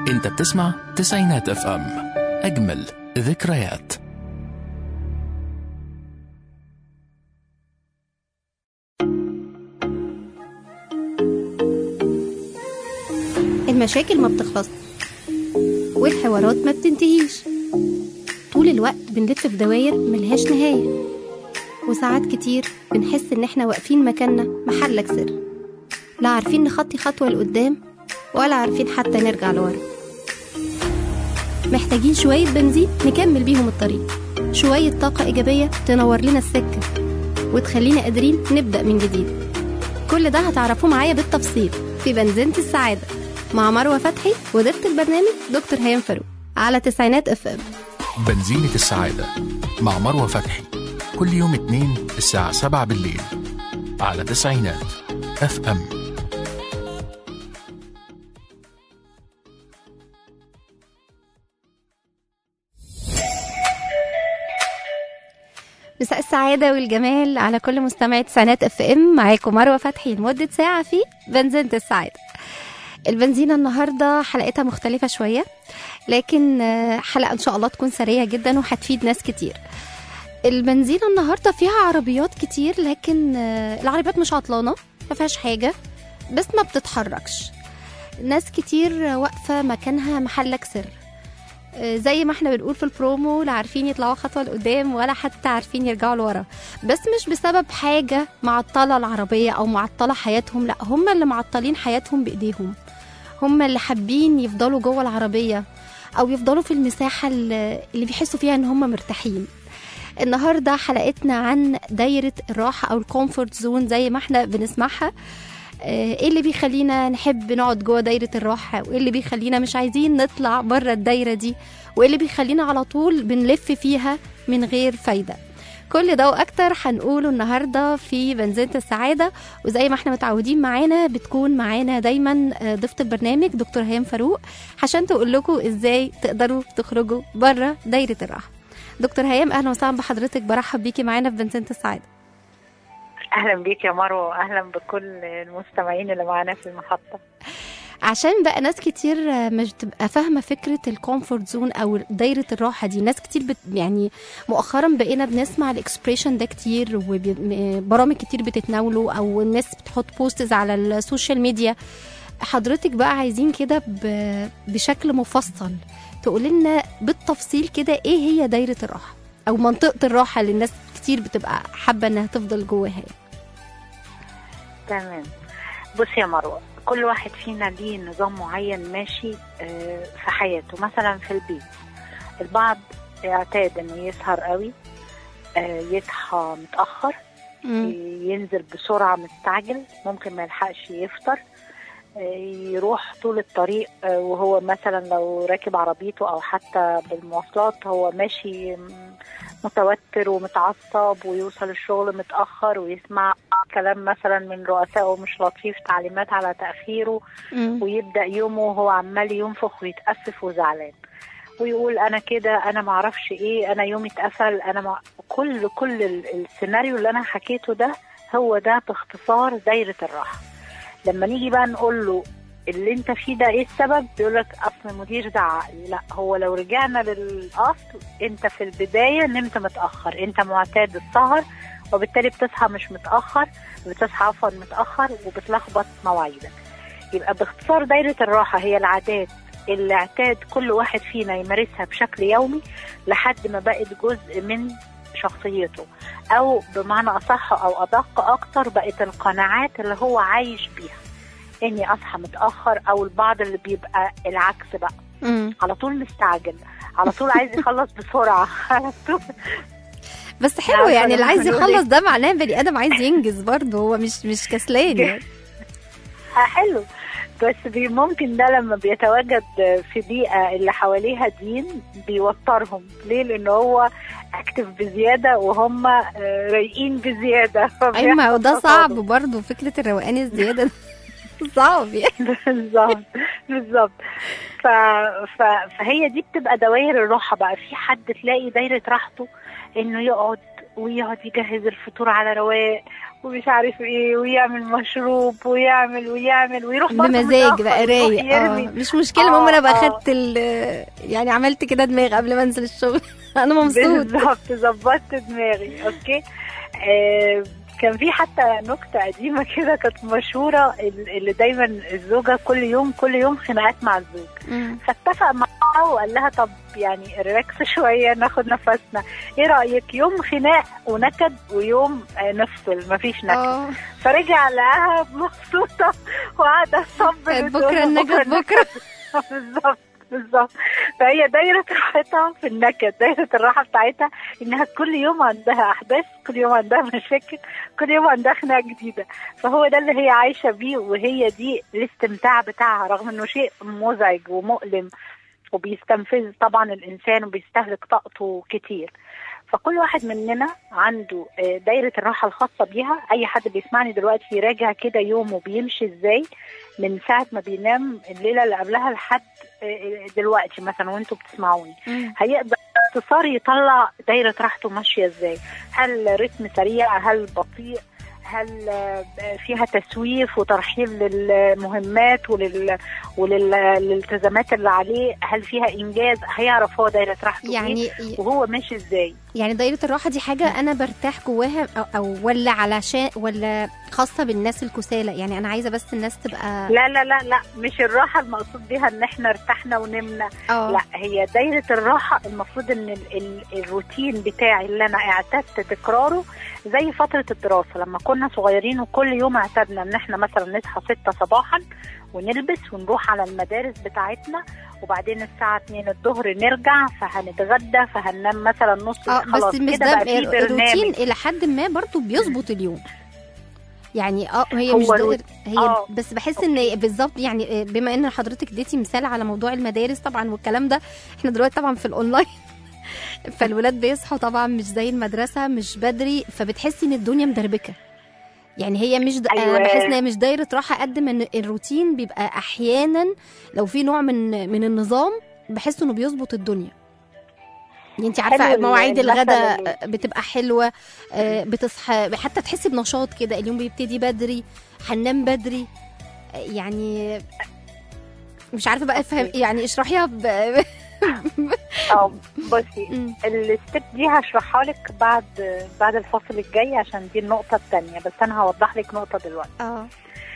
انت بتسمع تسعينات اف ام اجمل ذكريات المشاكل ما بتخلص والحوارات ما بتنتهيش طول الوقت بنلف في دواير ملهاش نهاية وساعات كتير بنحس إن إحنا واقفين مكاننا محلك سر لا عارفين نخطي خطوة لقدام ولا عارفين حتى نرجع لورا محتاجين شوية بنزين نكمل بيهم الطريق شوية طاقة إيجابية تنور لنا السكة وتخلينا قادرين نبدأ من جديد كل ده هتعرفوه معايا بالتفصيل في بنزينة السعادة مع مروة فتحي وضيفة البرنامج دكتور هيام فاروق على تسعينات اف ام بنزينة السعادة مع مروة فتحي كل يوم اثنين الساعة سبعة بالليل على تسعينات اف ام مساء السعادة والجمال على كل مستمعي تسعينات اف ام معاكم مروة فتحي لمدة ساعة في بنزينة السعادة البنزينة النهاردة حلقتها مختلفة شوية لكن آه، حلقة ان شاء الله تكون سريعة جدا وهتفيد ناس كتير البنزينة النهاردة فيها عربيات كتير لكن آه، العربيات مش عطلانة ما فيهاش حاجة بس ما بتتحركش ناس كتير واقفة مكانها محلك سر آه، زي ما احنا بنقول في البرومو لا عارفين يطلعوا خطوة لقدام ولا حتى عارفين يرجعوا لورا بس مش بسبب حاجة معطلة العربية أو معطلة حياتهم لا هم اللي معطلين حياتهم بإيديهم هم اللي حابين يفضلوا جوه العربية أو يفضلوا في المساحة اللي اللي بيحسوا فيها إن هم مرتاحين النهاردة حلقتنا عن دايرة الراحة أو الكومفورت زون زي ما احنا بنسمعها آه، ايه اللي بيخلينا نحب نقعد جوه دايرة الراحة وايه اللي بيخلينا مش عايزين نطلع بره الدايرة دي وايه اللي بيخلينا على طول بنلف فيها من غير فايدة كل ده واكتر هنقوله النهارده في بنزينة السعادة وزي ما احنا متعودين معانا بتكون معانا دايما آه، ضيفة البرنامج دكتور هيام فاروق عشان تقول لكم ازاي تقدروا تخرجوا بره دايرة الراحة دكتور هيام اهلا وسهلا بحضرتك برحب بيكي معانا في بنزينة السعادة اهلا بيك يا مروه واهلا بكل المستمعين اللي معانا في المحطه عشان بقى ناس كتير مش بتبقى فاهمه فكره الكومفورت زون او دايره الراحه دي ناس كتير بت يعني مؤخرا بقينا بنسمع الاكسبريشن ده كتير وبرامج كتير بتتناوله او الناس بتحط بوستز على السوشيال ميديا حضرتك بقى عايزين كده ب- بشكل مفصل تقول لنا بالتفصيل كده ايه هي دايره الراحه او منطقه الراحه اللي الناس كتير بتبقى حابه انها تفضل جواها تمام بصي يا مروه كل واحد فينا ليه نظام معين ماشي آه، في حياته مثلا في البيت البعض يعتاد انه يسهر قوي آه، يصحى متاخر مم. ينزل بسرعه مستعجل ممكن ما يلحقش يفطر آه، يروح طول الطريق آه، وهو مثلا لو راكب عربيته او حتى بالمواصلات هو ماشي م- متوتر ومتعصب ويوصل الشغل متاخر ويسمع كلام مثلا من رؤسائه مش لطيف تعليمات على تاخيره مم. ويبدا يومه وهو عمال ينفخ ويتاسف وزعلان ويقول انا كده انا ما اعرفش ايه انا يومي اتقفل انا مع... كل كل ال- السيناريو اللي انا حكيته ده هو ده باختصار دايره الراحه لما نيجي بقى نقول له اللي انت فيه ده ايه السبب بيقول لك اصل المدير زعق لي لا هو لو رجعنا للاصل انت في البدايه نمت متاخر انت معتاد السهر وبالتالي بتصحى مش متاخر بتصحى عفوا متاخر وبتلخبط مواعيدك يبقى باختصار دايره الراحه هي العادات اللي اعتاد كل واحد فينا يمارسها بشكل يومي لحد ما بقت جزء من شخصيته او بمعنى اصح او ادق اكتر بقت القناعات اللي هو عايش بيها اني اصحى متاخر او البعض اللي بيبقى العكس بقى مم. على طول مستعجل على طول عايز يخلص بسرعه على طول بس حلو عارفة يعني اللي لما عايز بنقول يخلص إيه؟ ده معناه بني ادم عايز ينجز برضه هو مش مش كسلان يعني آه حلو بس بي ممكن ده لما بيتواجد في بيئة اللي حواليها دين بيوترهم ليه لأن هو اكتف بزيادة وهم آه، رايقين بزيادة ايوه ما هو ده فبيحصل صعب تصادم. برضه فكره الروقان الزياده ده صعب يعني بالظبط بالظبط ف... ف... فهي دي بتبقى دوائر الراحه بقى في حد تلاقي دايره راحته انه يقعد ويقعد يجهز الفطور على رواق ومش عارف ايه ويعمل مشروب ويعمل ويعمل ويروح برضه بمزاج متأخر، بقى يروح رايق اه يرمي. مش مشكله المهم انا بقى آه، آه. خدت ال- يعني عملت كده دماغ قبل ما انزل الشغل انا مبسوط بالظبط ظبطت دماغي اوكي آه كان في حتى نكتة قديمة كده كانت مشهورة ال- اللي دايما الزوجة كل يوم كل يوم خناقات مع الزوج مم. فاتفق معاه وقال لها طب يعني ريلاكس شوية ناخد نفسنا ايه رأيك يوم خناق ونكد ويوم آه، نفصل مفيش نكد اه فرجع لقاها مبسوطة وقاعدة تصبر كانت وتقول بكره له النكد بكره بالظبط بالظبط فهي دايرة راحتها في النكد دايرة الراحة بتاعتها انها كل يوم عندها احداث كل يوم عندها مشاكل كل يوم عندها خناقة جديدة فهو ده اللي هي عايشة بيه وهي دي الاستمتاع بتاعها رغم انه شيء مزعج ومؤلم وبيستنفذ طبعا الانسان وبيستهلك طاقته كتير فكل واحد مننا عنده آه، دايرة الراحة الخاصة بيها أي حد بيسمعني دلوقتي يراجع كده يومه بيمشي إزاي من ساعة ما بينام الليلة اللي قبلها لحد آه، دلوقتي مثلا وانتوا بتسمعوني مم. هيقدر باختصار يطلع دايرة راحته ماشية ازاي هل رتم سريع هل بطيء هل آه، فيها تسويف وترحيل للمهمات ولل... وللالتزامات اللي عليه هل فيها انجاز هيعرف هو دايرة راحته ايه يعني وهو ماشي ازاي يعني دايره الراحه دي حاجه انا برتاح جواها او, أو ولا علشان ولا خاصه بالناس الكسالى يعني انا عايزه بس الناس تبقى لا لا لا لا مش الراحة المقصود بيها ان احنا ارتحنا ونمنا اه لا هي دايرة الراحة المفروض ان ال ال الروتين بتاعي اللي انا اعتدت تكراره زي فترة الدراسة لما كنا صغيرين وكل يوم اعتدنا ان احنا مثلا نصحى ستة صباحا ونلبس ونروح على المدارس بتاعتنا وبعدين الساعة 2 الظهر نرجع فهنتغدى فهننام مثلا نص اه خلاص بس مش كده ده بقى في الروتين برنامج الى حد ما برضو بيظبط اليوم يعني اه هي هو مش رو- داير هي آه. بس بحس ان بالظبط يعني آه، بما ان حضرتك اديتي مثال على موضوع المدارس طبعا والكلام ده احنا دلوقتي طبعا في الاونلاين فالولاد بيصحوا طبعا مش زي المدرسه مش بدري فبتحسي ان الدنيا مدربكه يعني هي مش د... انا أيوة. بحس ان هي مش دايره راحه قد ما إن الروتين بيبقى احيانا لو في نوع من من النظام بحس انه بيظبط الدنيا يعني انت عارفه حلو مواعيد المثل الغداء اللي- بتبقى حلوه آه، بتصحى حتى تحسي بنشاط كده اليوم بيبتدي بدري هننام بدري آه، يعني مش عارفه بقى افهم أوكي. يعني اشرحيها ب... اه بصي مم. الستيب دي هشرحها لك بعد بعد الفصل الجاي عشان دي النقطة التانية بس أنا هوضح لك نقطة دلوقتي اه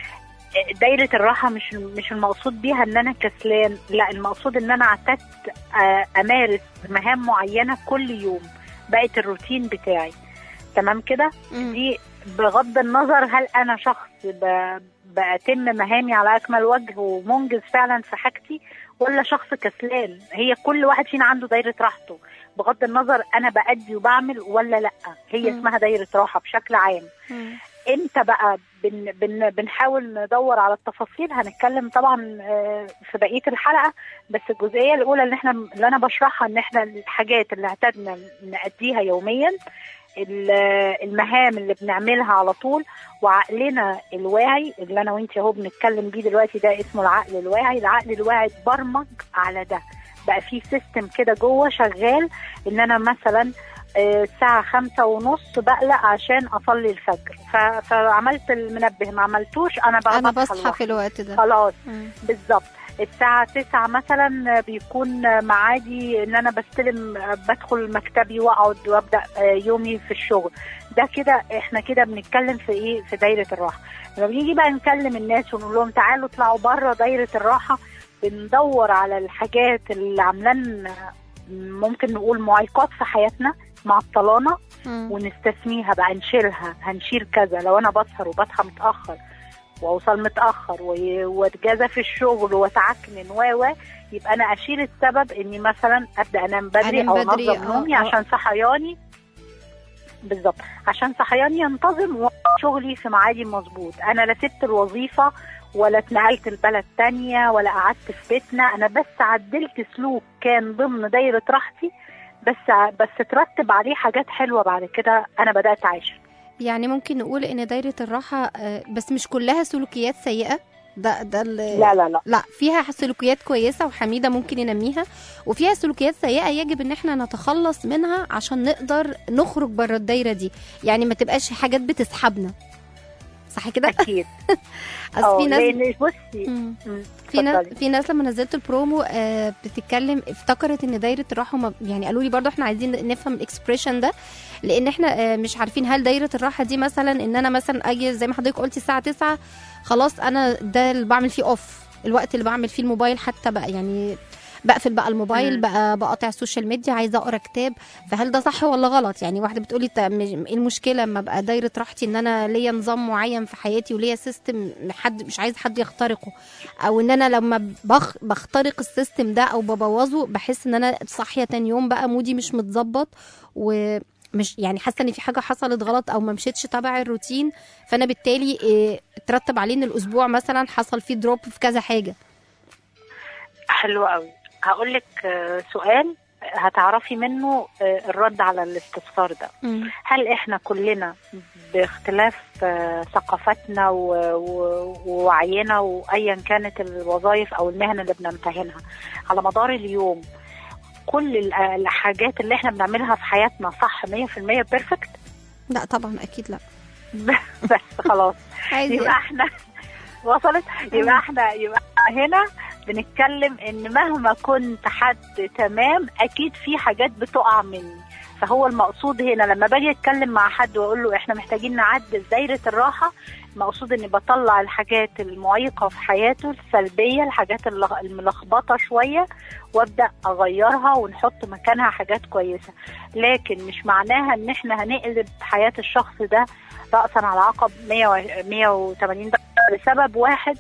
دايرة الراحة مش مش المقصود بيها ان انا كسلان لا المقصود ان انا اعتدت آه، امارس مهام معينة كل يوم بقت الروتين بتاعي تمام كده مم. دي بغض النظر هل انا شخص ب- بتم مهامي على اكمل وجه ومنجز فعلا في حاجتي ولا شخص كسلان هي كل واحد فينا عنده دايرة راحته بغض النظر انا بأدي وبعمل ولا لا هي مم. اسمها دايرة راحة بشكل عام مم. امتى بقى بن بن بنحاول ندور على التفاصيل هنتكلم طبعا آه، في بقيه الحلقه بس الجزئيه الاولى اللي احنا اللي انا بشرحها ان احنا الحاجات اللي اعتدنا نأديها يوميا ال- المهام اللي بنعملها على طول وعقلنا الواعي اللي انا وانت اهو بنتكلم بيه دلوقتي ده اسمه العقل الواعي العقل الواعي اتبرمج على ده بقى في سيستم كده جوه شغال ان انا مثلا آه، الساعة خمسة ونص بقلق عشان أصلي الفجر ف- فعملت المنبه ما عملتوش أنا بقى انا بصحى بصحى لوحدي. في الوقت ده خلاص مم. بالظبط الساعة تسعة مثلا بيكون معادي ان انا بستلم بدخل مكتبي واقعد وابدا يومي في الشغل ده كده احنا كده بنتكلم في ايه في دايرة الراحة لما بنيجي بقى نكلم الناس ونقول لهم تعالوا اطلعوا بره دايرة الراحة بندور على الحاجات اللي عاملان ممكن نقول معيقات في حياتنا معطلانا مم. ونستثنيها بقى نشيلها هنشيل كذا لو انا بسهر وبصحى متاخر واوصل متاخر و- واتجازى في الشغل واتعكنن و و يبقى انا اشيل السبب اني مثلا ابدا انام بدري أنام او بدري، انظم آه، نومي آه. عشان صحياني بالظبط عشان صحياني ينتظم وشغلي في ميعادي مظبوط انا لا سبت الوظيفه ولا اتنقلت لبلد تانية ولا قعدت في بيتنا انا بس عدلت سلوك كان ضمن دايره راحتي بس بس ترتب عليه حاجات حلوه بعد كده انا بدات اعيشها يعني ممكن نقول ان دايره الراحه آه، بس مش كلها سلوكيات سيئه ده ده ال- لا لا لا لا فيها سلوكيات كويسه وحميده ممكن ينميها وفيها سلوكيات سيئه يجب ان احنا نتخلص منها عشان نقدر نخرج بره الدايره دي يعني ما تبقاش حاجات بتسحبنا صح كده اكيد اصل اه في ناس لان بصي مم. مم، في ناس اتفضلي. في ناس لما نزلت البرومو آه بتتكلم افتكرت ان دايره الراحه ما يعني قالوا لي برضو احنا عايزين نفهم الاكسبريشن ده لان احنا آه مش عارفين هل دايره الراحه دي مثلا ان انا مثلا اجي زي ما حضرتك قلتي الساعه 9 خلاص انا ده اللي بعمل فيه اوف الوقت اللي بعمل فيه الموبايل حتى بقى يعني بقفل بقى الموبايل مم. بقى بقطع السوشيال ميديا عايزه اقرا كتاب فهل ده صح ولا غلط يعني واحده بتقولي طب مش- ايه المشكله لما ابقى دايره راحتي ان انا ليا نظام معين في حياتي وليا سيستم حد مش عايز حد يخترقه او ان انا لما بخ بخترق السيستم ده او ببوظه بحس ان انا صاحيه تاني يوم بقى مودي مش متظبط ومش يعني حاسه ان في حاجه حصلت غلط او ما مشيتش تبع الروتين فانا بالتالي إيه، اترتب عليه ان الاسبوع مثلا حصل فيه دروب في كذا حاجه حلو قوي هقول لك سؤال هتعرفي منه آه، الرد على الاستفسار ده هل احنا كلنا باختلاف آه، ثقافتنا و- و- ووعينا وايا كانت الوظائف او المهن اللي بنمتهنها على مدار اليوم كل ال- الحاجات اللي احنا بنعملها في حياتنا صح 100% بيرفكت لا طبعا اكيد لا بس خلاص عايز يبقى احنا وصلت يبقى احنا يبقى هنا بنتكلم ان مهما كنت حد تمام اكيد في حاجات بتقع مني فهو المقصود هنا لما باجي اتكلم مع حد واقول له احنا محتاجين نعدل دايره الراحه المقصود اني بطلع الحاجات المعيقه في حياته السلبيه الحاجات اللغ- الملخبطه شويه وابدا اغيرها ونحط مكانها حاجات كويسه لكن مش معناها ان احنا هنقلب حياه الشخص ده راسا على عقب 100 و- 180 درجه لسبب واحد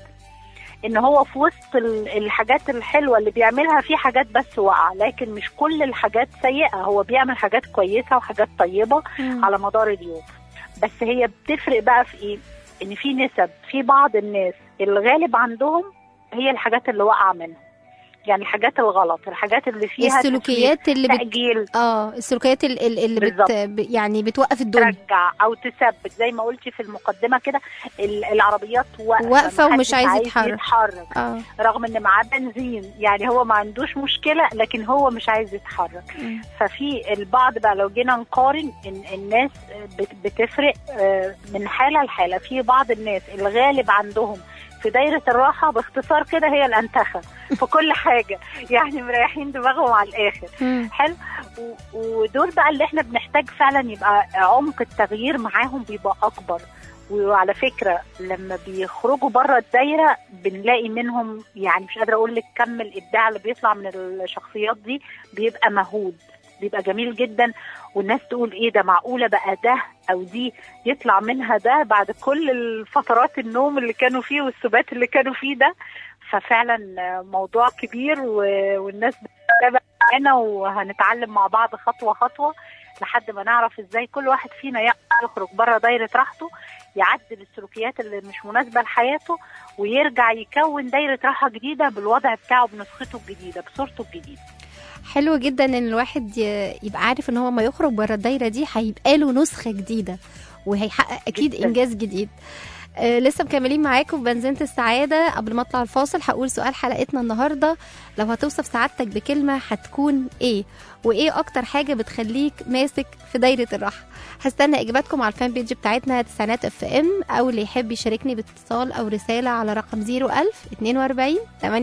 ان هو في وسط ال- الحاجات الحلوه اللي بيعملها في حاجات بس واقعه لكن مش كل الحاجات سيئه هو بيعمل حاجات كويسه وحاجات طيبه مم. على مدار اليوم بس هي بتفرق بقى في ايه ان في نسب في بعض الناس الغالب عندهم هي الحاجات اللي واقعه منها يعني الحاجات الغلط الحاجات اللي فيها السلوكيات اللي تسويف، بت... تاجيل اه السلوكيات ال- ال- اللي بت... بالظبط. ب- يعني بتوقف الدنيا ترجع او تثبت زي ما قلتي في المقدمه كده ال- العربيات واقفه واقفة محدش ومش عايز يتحرك. يتحرك اه رغم ان معاه بنزين يعني هو ما عندوش مشكله لكن هو مش عايز يتحرك مم. ففي البعض بقى لو جينا نقارن إن الناس بت- بتفرق آه، من حاله لحاله في بعض الناس الغالب عندهم في دايرة الراحة باختصار كده هي الأنتخة في كل حاجة يعني مريحين دماغهم على الآخر مم. حلو و- ودول بقى اللي احنا بنحتاج فعلا يبقى عمق التغيير معاهم بيبقى اكبر وعلى فكره لما بيخرجوا بره الدايره بنلاقي منهم يعني مش قادره اقول لك كم الابداع اللي بيطلع من الشخصيات دي بيبقى مهود بيبقى جميل جدا والناس تقول ايه ده معقوله بقى ده او دي يطلع منها ده بعد كل الفترات النوم اللي كانوا فيه والسبات اللي كانوا فيه ده ففعلا موضوع كبير و- والناس بتتابع معانا وهنتعلم مع بعض خطوه خطوه لحد ما نعرف ازاي كل واحد فينا يقدر يخرج بره دايره راحته يعدل السلوكيات اللي مش مناسبه لحياته ويرجع يكون دايره راحه جديده بالوضع بتاعه بنسخته الجديده بصورته الجديده حلو جدا ان الواحد ي- يبقى عارف ان هو ما يخرج بره الدايره دي هيبقى له نسخه جديده وهيحقق اكيد جداً. انجاز جديد آه لسه مكملين معاكم في بنزينة السعادة قبل ما اطلع الفاصل هقول سؤال حلقتنا النهاردة لو هتوصف سعادتك بكلمة هتكون ايه وايه اكتر حاجة بتخليك ماسك في دايرة الراحة هستنى اجاباتكم على الفان بيج بتاعتنا تسعينات اف ام او اللي يحب يشاركني باتصال او رسالة على رقم 01000 42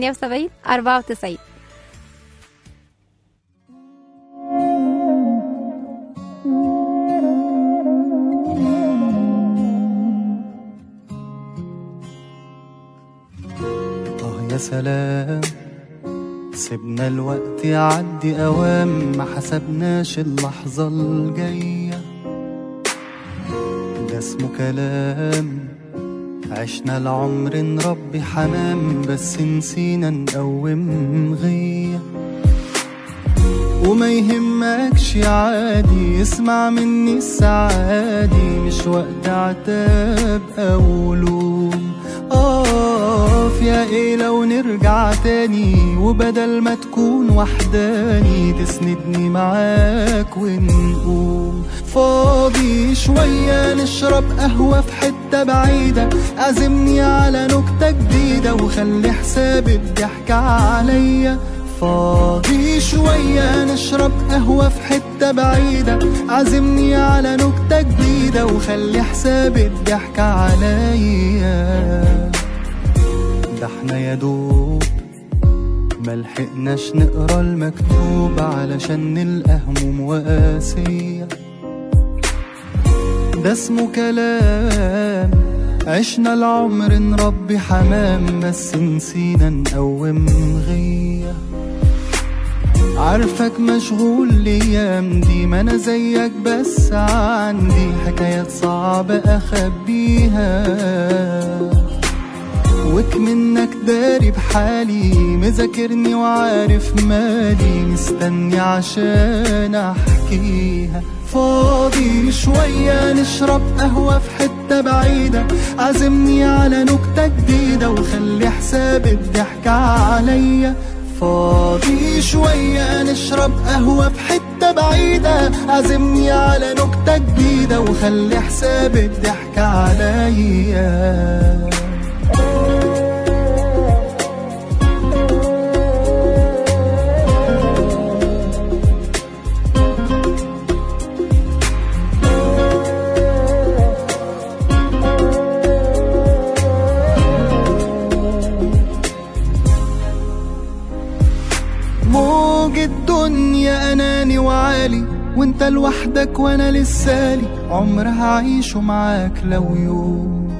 78 94 آه يا سلام سيبنا الوقت يعدي أوام ما حسبناش اللحظة الجاية ده اسمه كلام عشنا العمر نربي حمام بس نسينا نقوم غيه وما يهمكش عادي اسمع مني السعادي مش وقت عتاب او لوم اقف يا ايه لو نرجع تاني وبدل ما تكون تكون وحداني تسندني معاك ونقوم فاضي شوية نشرب قهوة في حتة بعيدة عزمني على نكتة جديدة وخلي حساب الضحك عليا فاضي شوية نشرب قهوة في حتة بعيدة عزمني على نكتة جديدة وخلي حساب الضحك عليا ده احنا يا دوب ملحقناش نقرا المكتوب علشان نلقى هموم وقاسية ده اسمه كلام عشنا العمر نربي حمام بس نسينا نقوم غيه عارفك مشغول الايام دي ما انا زيك بس عندي حكايات صعبة اخبيها وك منك داري بحالي مذاكرني وعارف مالي مستني عشان احكيها فاضي شوية نشرب قهوة في حتة بعيدة عزمني على نكتة جديدة وخلي حساب الضحك عليا فاضي شوية نشرب قهوة في حتة بعيدة عزمني على نكتة جديدة وخلي حساب الضحك عليا موج الدنيا اناني وعالي وانت لوحدك وانا لسالي عمر هعيشه معاك لو يوم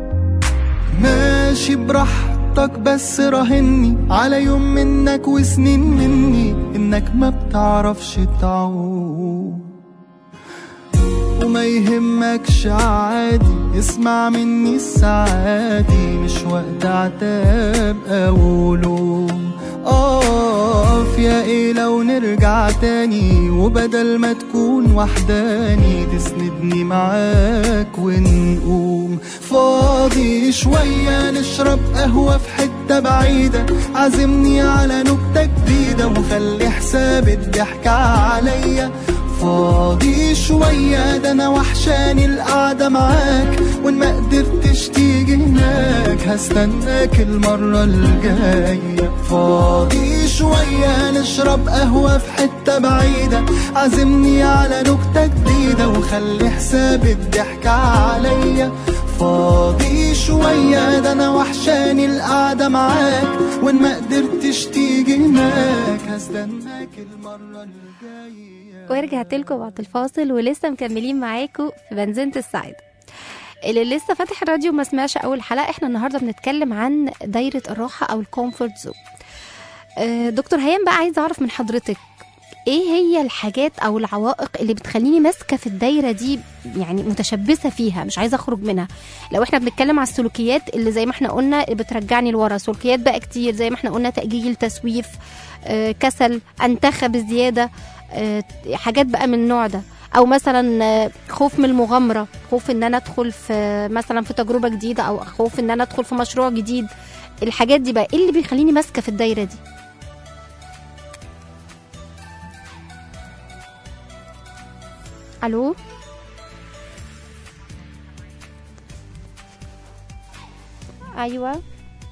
ماشي براحتك بس راهني على يوم منك وسنين مني انك ما بتعرفش تعوم وما يهمكش عادي اسمع مني السعادي مش وقت عتاب او لوم اقف يا ايه لو نرجع تاني وبدل ما تكون وحداني تسندني معاك ونقوم فاضي شوية نشرب قهوة في حتة بعيدة عزمني على نكتة جديدة وخلي حساب الضحك عليا فاضي شوية ده أنا وحشاني القعدة معاك وإن ما قدرتش تيجي هناك هستناك المرة الجاية فاضي شوية نشرب قهوة في حتة بعيدة عزمني على نكتة جديدة وخلي حساب الضحك عليا فاضي شوية ده أنا وحشاني القعدة معاك وإن ما قدرتش تيجي هناك هستناك المرة الجاية ورجعت لكم بعد الفاصل ولسه مكملين معاكم في بنزينة السعيدة اللي لسه فاتح الراديو ما سمعش اول حلقه احنا النهارده بنتكلم عن دايره الراحه او الكومفورت زون آه، دكتور هيام بقى عايز اعرف من حضرتك ايه هي الحاجات او العوائق اللي بتخليني ماسكه في الدايره دي يعني متشبثه فيها مش عايزه اخرج منها لو احنا بنتكلم على السلوكيات اللي زي ما احنا قلنا بترجعني لورا سلوكيات بقى كتير زي ما احنا قلنا تاجيل تسويف آه، كسل انتخب بزياده آه، حاجات بقى من النوع ده او مثلا آه، خوف من المغامره خوف ان انا ادخل في مثلا في تجربه جديده او خوف ان انا ادخل في مشروع جديد الحاجات دي بقى ايه اللي بيخليني ماسكه في الدايره دي الو ايوه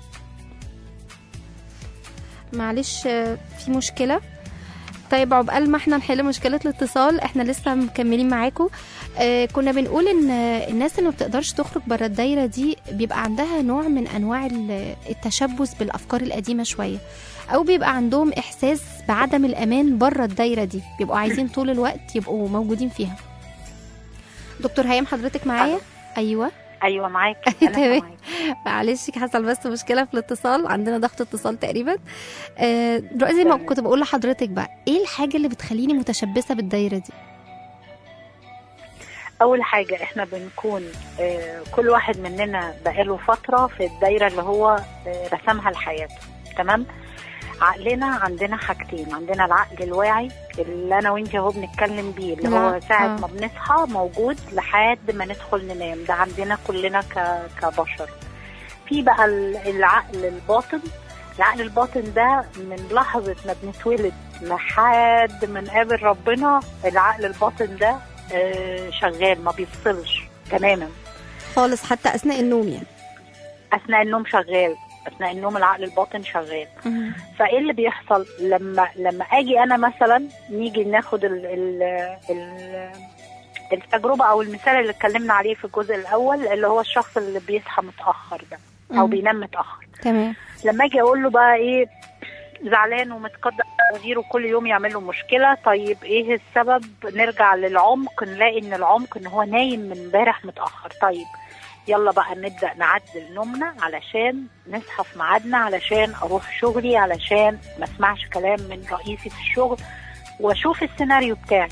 معلش آه، في مشكله طيب عقبال ما احنا نحل مشكله الاتصال احنا لسه مكملين معاكم آه كنا بنقول ان آه، الناس اللي ما بتقدرش تخرج بره الدايره دي بيبقى عندها نوع من انواع ال- التشبث بالافكار القديمه شويه او بيبقى عندهم احساس بعدم الامان بره الدايره دي بيبقوا عايزين طول الوقت يبقوا موجودين فيها دكتور هيام حضرتك معايا ايوه ايوه معاكي انا تمام. سامعاكي. معلش حصل بس مشكله في الاتصال عندنا ضغط اتصال تقريبا آه، دلوقتي زي ما تمام. كنت بقول لحضرتك بقى ايه الحاجه اللي بتخليني متشبثه بالدايره دي اول حاجه احنا بنكون آه، كل واحد مننا بقاله فتره في الدايره اللي هو آه، رسمها لحياته تمام عقلنا عندنا حاجتين عندنا العقل الواعي اللي انا وانت اهو بنتكلم بيه اللي هو لا، ساعه آه. ما بنصحى موجود لحد ما ندخل ننام ده عندنا كلنا ك- كبشر في بقى ال- العقل الباطن العقل الباطن ده من لحظه ما بنتولد لحد ما نقابل ربنا العقل الباطن ده آه، شغال ما بيفصلش تماما خالص حتى اثناء النوم يعني اثناء النوم شغال اثناء النوم العقل الباطن شغال فايه اللي بيحصل لما لما اجي انا مثلا نيجي ناخد ال ال ال التجربه او المثال اللي اتكلمنا عليه في الجزء الاول اللي هو الشخص اللي بيصحى متاخر ده او مم. بينام متاخر تمام لما اجي اقول له بقى ايه زعلان ومتقدر مديره كل يوم يعمل له مشكله طيب ايه السبب نرجع للعمق نلاقي ان العمق ان هو نايم من امبارح متاخر طيب يلا بقى نبدا نعدل نومنا علشان نصحى في ميعادنا علشان اروح شغلي علشان ما اسمعش كلام من رئيسي في الشغل واشوف السيناريو بتاعي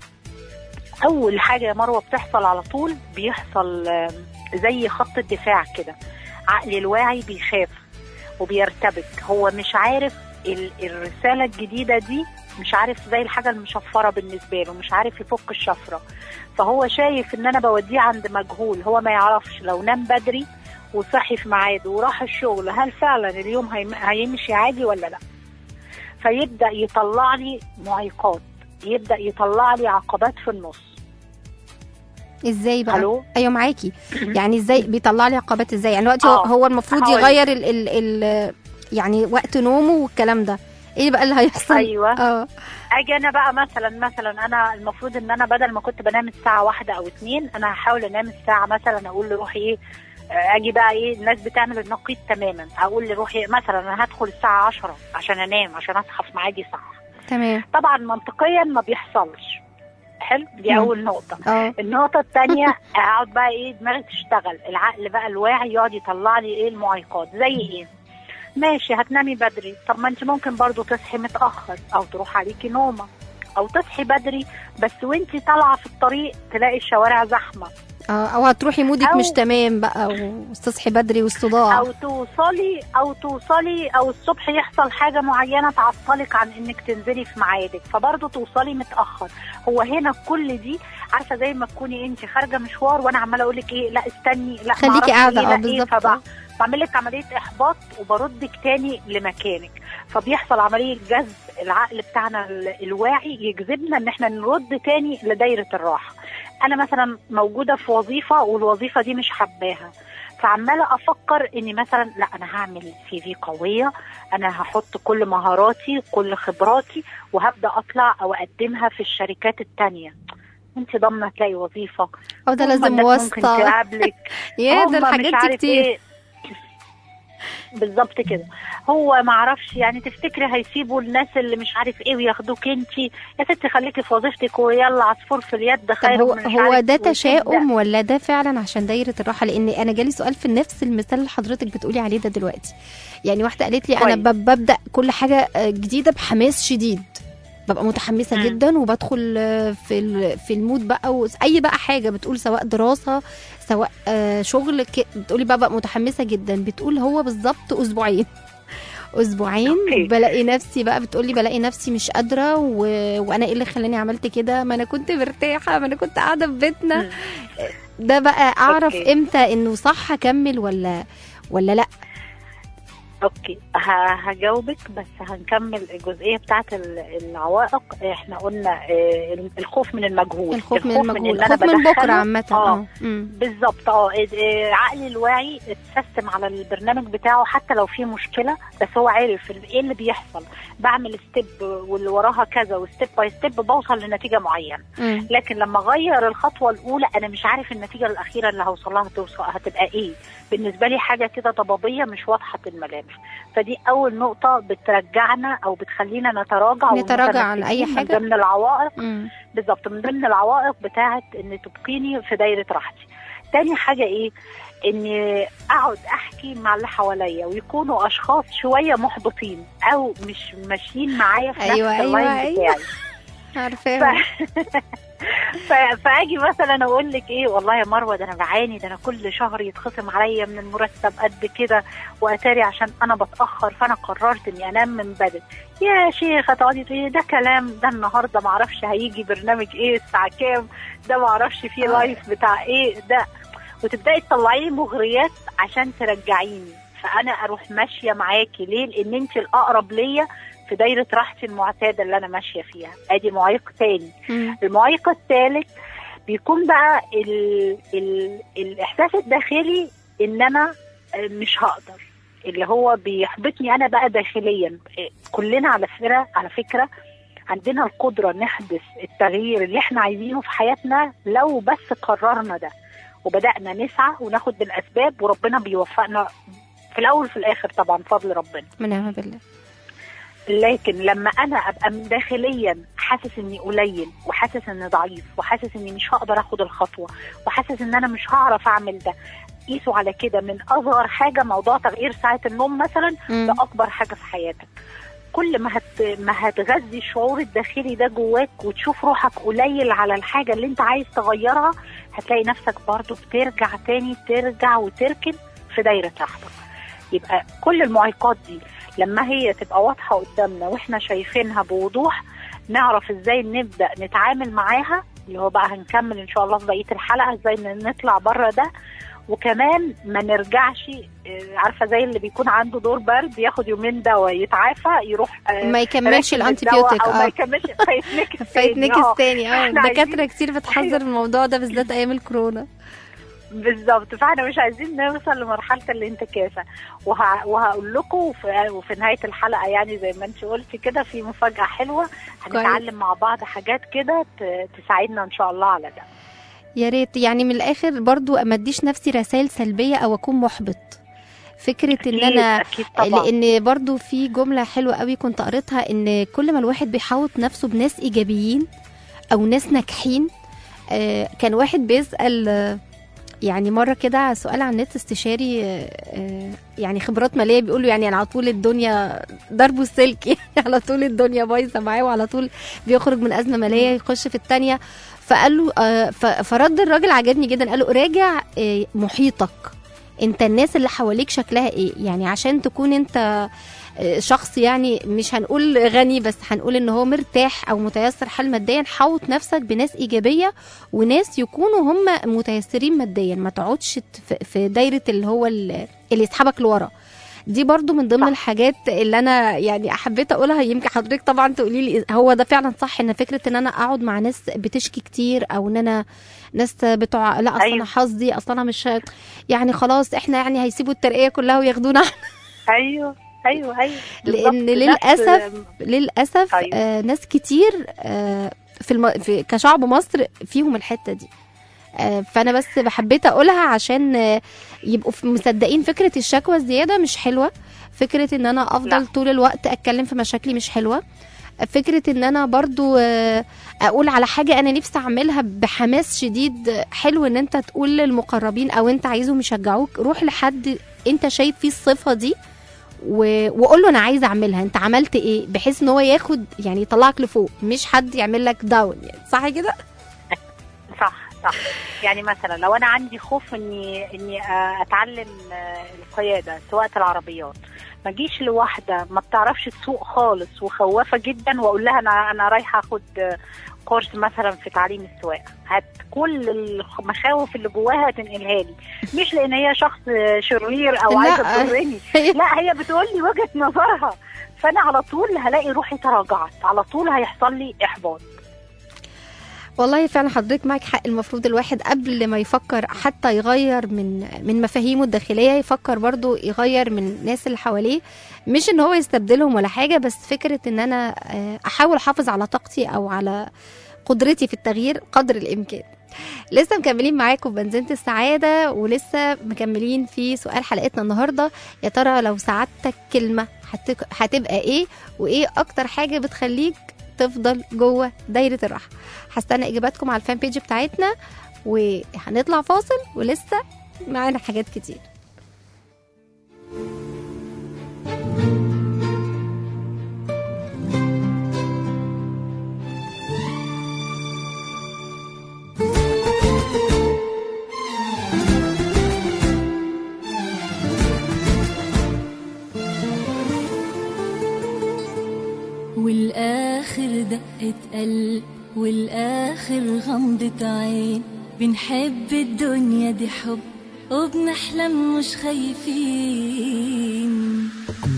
اول حاجه يا مروه بتحصل على طول بيحصل آم، زي خط الدفاع كده عقلي الواعي بيخاف وبيرتبك هو مش عارف ال- الرساله الجديده دي مش عارف زي الحاجه المشفره بالنسبه له مش عارف يفك الشفره فهو شايف ان انا بوديه عند مجهول هو ما يعرفش لو نام بدري وصحي في ميعاده وراح الشغل هل فعلا اليوم هيم- هيمشي عادي ولا لا فيبدا يطلع لي معيقات يبدا يطلع لي عقبات في النص ازاي بقى الو ايوه معاكي يعني ازاي بيطلع لي عقبات ازاي يعني دلوقتي هو, آه، هو المفروض هقولك. يغير ال ال ال يعني وقت نومه والكلام ده ايه بقى اللي هيحصل ايوه اه اجي انا بقى مثلا مثلا انا المفروض ان انا بدل ما كنت بنام الساعه واحدة او اتنين انا هحاول انام الساعه مثلا اقول لروحي ايه آه، اجي بقى ايه الناس بتعمل النقيض تماما اقول لروحي مثلا انا هدخل الساعه 10 عشان انام عشان اصحى في ميعادي صح تمام طبعا منطقيا ما بيحصلش حلو دي مم. اول نقطه اه النقطة التانية اقعد بقى ايه دماغي تشتغل العقل بقى الواعي يقعد يطلع لي ايه المعيقات زي ايه ماشي هتنامي بدري طب ما انت ممكن برضو تصحي متأخر او تروح عليكي نومة او تصحي بدري بس وانت طالعة في الطريق تلاقي الشوارع زحمة اه او هتروحي مودك أو- مش تمام بقى وتصحي بدري والصداع او توصلي او توصلي او الصبح يحصل حاجة معينة تعطلك عن انك تنزلي في ميعادك فبرضه توصلي متأخر هو هنا كل دي عارفة زي ما تكوني انت خارجة مشوار وانا عمالة اقول لك ايه لا استني لا خليكي معرفش قاعدة إيه، اه لا إيه، بالظبط فبع- بعمل لك عمليه احباط وبردك تاني لمكانك فبيحصل عمليه جذب العقل بتاعنا ال- الواعي يجذبنا ان احنا نرد تاني لدايره الراحه انا مثلا موجوده في وظيفه والوظيفه دي مش حباها فعماله افكر اني مثلا لا انا هعمل سي في قويه انا هحط كل مهاراتي كل خبراتي وهبدا اطلع او اقدمها في الشركات التانية انت ضامنه تلاقي وظيفه او ده هم لازم الناس ممكن واسطة تقابلك يا هم ده مش الحاجات دي عارف كتير إيه. بالظبط كده هو ما اعرفش يعني تفتكري هيسيبوا الناس اللي مش عارف ايه وياخدوك انت يا ستي خليكي في وظيفتك ويلا عصفور في اليد طب خير هو من مش هو عارف ده وتبدأ. تشاؤم ولا ده فعلا عشان دايره الراحه لان انا جالي سؤال في نفس المثال اللي حضرتك بتقولي عليه ده دلوقتي يعني واحده قالت لي انا كويس. ب- ببدا كل حاجه آه، جديده بحماس شديد ببقى متحمسه مم. جدا وبدخل آه، في ال- في المود بقى و- اي بقى حاجه بتقول سواء دراسه سواء آه، شغل ك- بتقولي ببقى متحمسه جدا بتقول هو بالظبط اسبوعين اسبوعين أوكي. بلاقي نفسي بقى بتقولي بلاقي نفسي مش قادره و... وانا ايه اللي خلاني عملت كده ما انا كنت مرتاحه ما انا كنت قاعده في بيتنا مم. ده بقى اعرف أوكي. امتى انه صح اكمل ولا ولا لا اوكي ه- هجاوبك بس هنكمل الجزئيه بتاعت ال- العوائق احنا قلنا آه، الخوف من المجهول الخوف من المجهول اللي أنا الخوف من بكره بدخله. عامه اه اه أمم. بالظبط اه إيه- إيه، عقلي الواعي اتسيستم على البرنامج بتاعه حتى لو في مشكله بس هو عارف ال- ايه اللي بيحصل بعمل ستيب واللي وراها كذا وستيب باي ستيب بوصل لنتيجه معينه أمم. لكن لما اغير الخطوه الاولى انا مش عارف النتيجه الاخيره اللي هوصل لها توصل هتبقى ايه بالنسبه لي حاجه كده ضبابيه مش واضحه الملامح فدي اول نقطه بترجعنا او بتخلينا نتراجع نتراجع عن أي ومتمسكين حاجة. من ضمن العوائق أمم. بالظبط من ضمن العوائق بتاعه ان تبقيني في دايره راحتي تاني حاجه ايه اني اقعد احكي مع اللي حواليا ويكونوا اشخاص شويه محبطين او مش ماشيين معايا في أيوة، نفس أيوة، اللاين أيوة. بتاعي عارفاها ف- فاجي مثلا اقول لك ايه والله يا مروه ده انا بعاني ده انا كل شهر يتخصم عليا من المرتب قد كده واتاري عشان انا بتاخر فانا قررت اني انام من بدري يا شيخه تقعدي تقولي ده كلام ده النهارده معرفش هيجي برنامج ايه الساعه كام ده معرفش فيه آه. لايف بتاع ايه ده وتبداي تطلعي لي مغريات عشان ترجعيني فانا اروح ماشيه معاكي ليه لان انت الاقرب ليا في دايره راحتي المعتاده اللي انا ماشيه فيها ادي معيق تاني مم. المعيق الثالث بيكون بقى ال ال الاحساس الداخلي ان انا مش هقدر اللي هو بيحبطني انا بقى داخليا كلنا على فكره على فكره عندنا القدره نحدث التغيير اللي احنا عايزينه في حياتنا لو بس قررنا ده وبدانا نسعى وناخد بالاسباب وربنا بيوفقنا في الاول وفي الاخر طبعا فضل ربنا ونعم بالله لكن لما انا ابقى من داخليا حاسس اني قليل وحاسس اني ضعيف وحاسس اني مش هقدر اخد الخطوه وحاسس ان انا مش هعرف اعمل ده قيسوا على كده من اصغر حاجه موضوع تغيير ساعه النوم مثلا مم. لاكبر حاجه في حياتك كل ما هت... ما هتغذي الشعور الداخلي ده جواك وتشوف روحك قليل على الحاجه اللي انت عايز تغيرها هتلاقي نفسك برضو بترجع تاني ترجع وتركن في دايره راحتك يبقى كل المعيقات دي لما هي تبقى واضحه قدامنا واحنا شايفينها بوضوح نعرف ازاي نبدا نتعامل معاها اللي هو بقى هنكمل ان شاء الله في بقيه الحلقه ازاي ن- نطلع بره ده وكمان ما نرجعش آه، عارفه زي اللي بيكون عنده دور برد ياخد يومين دواء يتعافى يروح آه، ما يكملش راكب الانتي الدواء بيوتيك او ما اه يكملش فيتنكس فايتنكس آه. تاني اه إحنا عايزين- دكاتره كتير بتحذر أيوة. الموضوع ده بالذات ايام الكورونا بالظبط فاحنا مش عايزين نوصل لمرحله الانتكاسه وه... وهقول لكم وفي... وفي نهايه الحلقه يعني زي ما انت قلتي كده في مفاجاه حلوه هنتعلم مع بعض حاجات كده ت... تساعدنا ان شاء الله على ده يا ريت يعني من الاخر برضو ما اديش نفسي رسائل سلبيه او اكون محبط فكره ان أكيد- انا اكيد طبعا لان برضو في جمله حلوه قوي كنت قريتها ان كل ما الواحد بيحوط نفسه بناس ايجابيين او ناس ناجحين آه، كان واحد بيسال آه، يعني مره كده سؤال على النت استشاري آه، آه، يعني خبرات ماليه بيقول له يعني انا على طول الدنيا ضربه السلك يعني على طول الدنيا بايظه معاه وعلى طول بيخرج من ازمه ماليه يخش في الثانيه فقال له آه، ف- فرد الراجل عجبني جدا قال له راجع آه، محيطك انت الناس اللي حواليك شكلها ايه يعني عشان تكون انت آه، شخص يعني مش هنقول غني بس هنقول ان هو مرتاح او متيسر حال ماديا حوط نفسك بناس ايجابيه وناس يكونوا هم متيسرين ماديا ما تقعدش ت- في دايره اللي هو ال- اللي يسحبك لورا دي برضو من ضمن صح. الحاجات اللي انا يعني حبيت اقولها يمكن حضرتك طبعا تقولي لي هو ده فعلا صح ان فكره ان انا اقعد مع ناس بتشكي كتير او ان انا ناس بتوع لا اصل أيوة. انا حظي اصل انا مش يعني خلاص احنا يعني هيسيبوا الترقيه كلها وياخدونا ايوه ايوه ايوه لأن بالظبط. للأسف نفس- للاسف أيوة. آه ناس كتير آه في, الم... في كشعب مصر فيهم الحته دي آه فانا بس حبيت اقولها عشان آه يبقوا في- مصدقين فكره الشكوى الزياده مش حلوه فكره ان انا افضل لا. طول الوقت اتكلم في مشاكلي مش حلوه فكره ان انا برضو آه، اقول على حاجه انا نفسي اعملها بحماس شديد حلو ان انت تقول للمقربين او انت عايزهم يشجعوك روح لحد انت شايف فيه الصفه دي و... وقول له انا عايزه اعملها انت عملت ايه بحيث ان هو ياخد يعني يطلعك لفوق مش حد يعمل لك داون يعني صح كده صح صح يعني مثلا لو انا عندي خوف اني اني آه، اتعلم آه، القياده سواقه العربيات ما اجيش لواحده ما بتعرفش تسوق خالص وخوافه جدا واقول لها انا انا رايحه اخد آه، كورس مثلا في تعليم السواقه هت كل المخاوف اللي جواها تنقلها لي مش لان هي شخص آه، شرير او لا. عايزه تضرني لا هي بتقول لي وجهه نظرها فانا على طول هلاقي روحي تراجعت على طول هيحصل لي احباط والله فعلا حضرتك معك حق المفروض الواحد قبل ما يفكر حتى يغير من من مفاهيمه الداخليه يفكر برضو يغير من الناس اللي حواليه مش ان هو يستبدلهم ولا حاجه بس فكره ان انا آه، احاول احافظ على طاقتي او على قدرتي في التغيير قدر الامكان لسه مكملين معاكم بنزينة السعادة ولسه مكملين في سؤال حلقتنا النهاردة يا ترى لو سعادتك كلمة هتك- هتبقى ايه وايه اكتر حاجة بتخليك تفضل جوه دايرة الراحة هستنى اجاباتكم على الفان بيج بتاعتنا وهنطلع فاصل ولسه معانا حاجات كتير والآخر دقة قلب والآخر غمضة عين بنحب الدنيا دي حب وبنحلم مش خايفين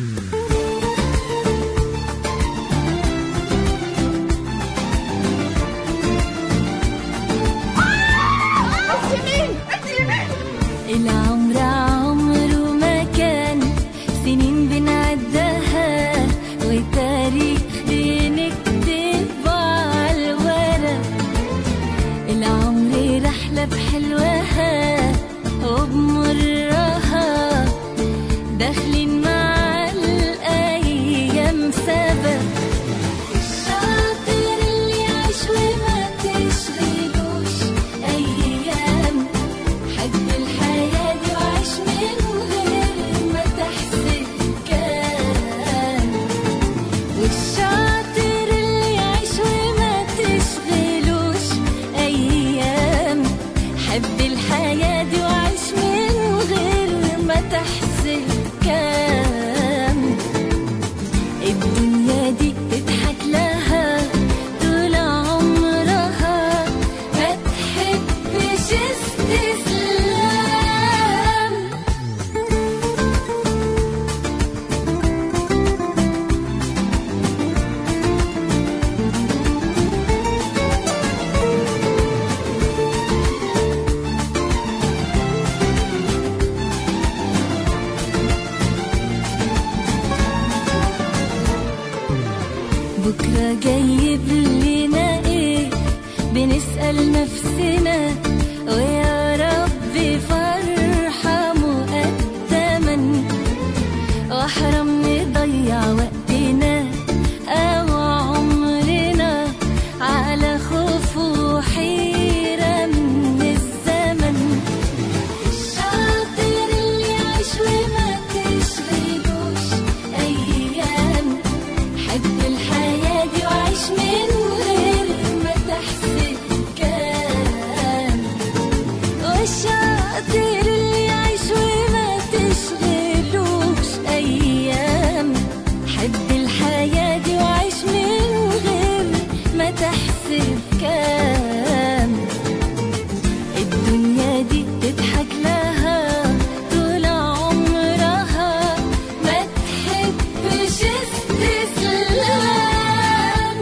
العمر عمره ما كان سنين بنعدها وتاريخ بنكتب على الورق العمر رحلة بحلوها وبمرها داخلين مع الأيام سبق الشاطر اللي يعيش وما تشغلوش أيام حب الحياة دي وعيش من غير ما تحسب كان والشاطر اللي يعيش وما تشغلوش أيام حب الحياة دي وعيش من غير ما تحسب كام الدنيا دي تضحك لها طول عمرها ما تحبش استسلام بكرة جايب لنا ايه بنسأل نفسنا ويا رب فرحة مقدما واحرم نضيع وقتنا او عمرنا على خوف وحيرة من الزمن الشاطر اللي يعيش وما تشغلوش ايام حب الحياة دي وعيش من غير ما تحسب كان والشاطر اللي يعيش وما تشغلوش أيام حب الحياة دي وعيش من غير ما تحسب كام الدنيا دي تضحك لها طول عمرها ما تحبش استسلام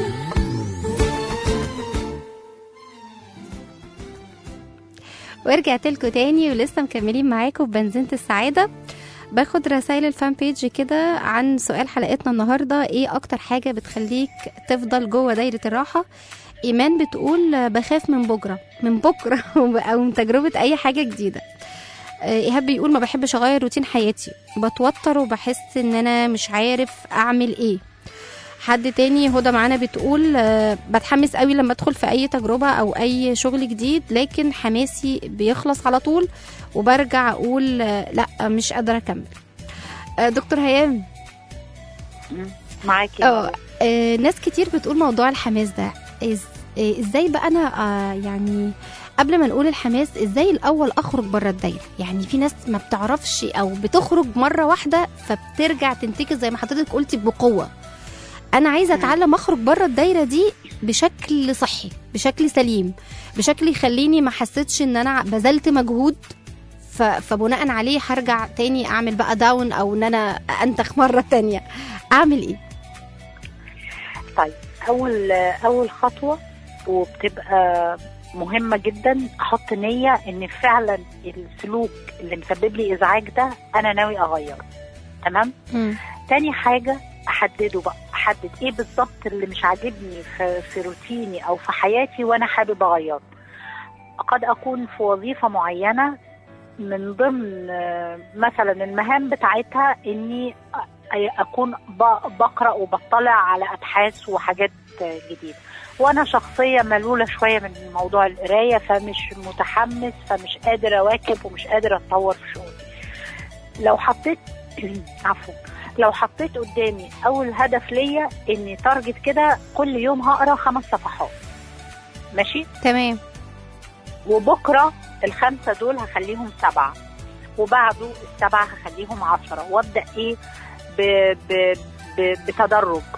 ورجعت لكم تاني ولسه مكملين معاكم في بنزينة السعادة باخد رسائل الفان بيج كده عن سؤال حلقتنا النهارده ايه اكتر حاجة بتخليك تفضل جوه دايرة الراحة ايمان بتقول بخاف من بكرة من بكرة او من تجربة اي حاجة جديدة آه، ايهاب بيقول ما بحبش اغير روتين حياتي بتوتر وبحس ان انا مش عارف اعمل ايه حد تاني هدى معانا بتقول آه، بتحمس قوي لما ادخل في اي تجربة او اي شغل جديد لكن حماسي بيخلص على طول وبرجع اقول آه، لا مش قادرة اكمل آه، دكتور هيام معاكي اه آه، ناس كتير بتقول موضوع الحماس ده إز... آه، ازاي بقى انا آه، يعني قبل ما نقول الحماس ازاي الاول اخرج بره الدايره يعني في ناس ما بتعرفش او بتخرج مره واحده فبترجع تنتكس زي ما حضرتك قلتي بقوه انا عايزه اتعلم اخرج بره الدايره دي بشكل صحي بشكل سليم بشكل يخليني ما حسيتش ان انا بذلت مجهود ف... فبناء عليه هرجع تاني اعمل بقى داون او ان انا انتخ مره تانية اعمل ايه طيب اول اول خطوه وبتبقى مهمه جدا احط نيه ان فعلا السلوك اللي مسبب لي ازعاج ده انا ناوي اغيره تمام مم. تاني حاجه احدده بقى احدد ايه بالظبط اللي مش عاجبني في, في روتيني او في حياتي وانا حابب اغيره قد اكون في وظيفه معينه من ضمن آه، مثلا المهام بتاعتها اني أ- اكون ب- بقرا وبطلع على ابحاث وحاجات آه، جديده وانا شخصيه ملوله شويه من موضوع القرايه فمش متحمس فمش قادر اواكب ومش قادر اتطور في شغلي لو حطيت عفوا لو حطيت قدامي اول هدف ليا اني تارجت كده كل يوم هقرا خمس صفحات ماشي تمام وبكره الخمسه دول هخليهم سبعه وبعده السبعه هخليهم عشرة وابدا ايه ب ب ب بتدرج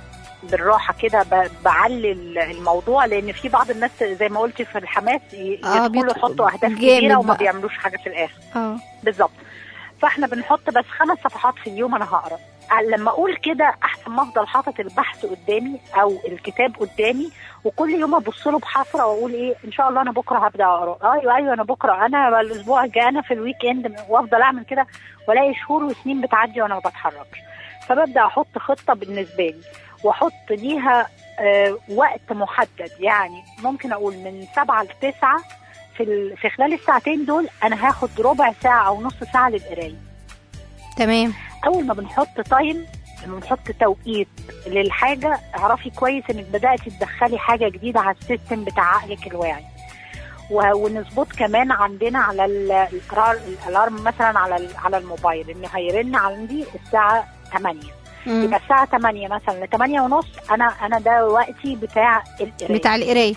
بالراحه كده ب- بعلل الموضوع لان في بعض الناس زي ما قلتي في الحماس ي- آه، يدخلوا بيدخل- يحطوا اهداف جامد كبيره وما بقى. بيعملوش حاجه في الاخر اه بالظبط فاحنا بنحط بس خمس صفحات في اليوم انا هقرا لما اقول كده احسن ما افضل حاطط البحث قدامي او الكتاب قدامي وكل يوم ابص له بحسره واقول ايه ان شاء الله انا بكره هبدا اقرا ايوه ايوه انا بكره انا الاسبوع الجاي انا في الويك اند وافضل اعمل كده والاقي شهور وسنين بتعدي وانا ما بتحركش فببدا احط خطه بالنسبه لي واحط ليها آه وقت محدد يعني ممكن اقول من سبعة لتسعة في ال... في خلال الساعتين دول انا هاخد ربع ساعه او نص ساعه للقرايه تمام اول ما بنحط تايم لما بنحط توقيت للحاجه اعرفي كويس انك بداتي تدخلي حاجه جديده على السيستم بتاع عقلك الواعي و- ونظبط كمان عندنا على ال- القرار الالارم مثلا على ال- على الموبايل انه هيرن عندي الساعه 8 مم. يبقى الساعه 8 مثلا ل 8 ونص انا انا ده وقتي بتاع القرايه بتاع القرايه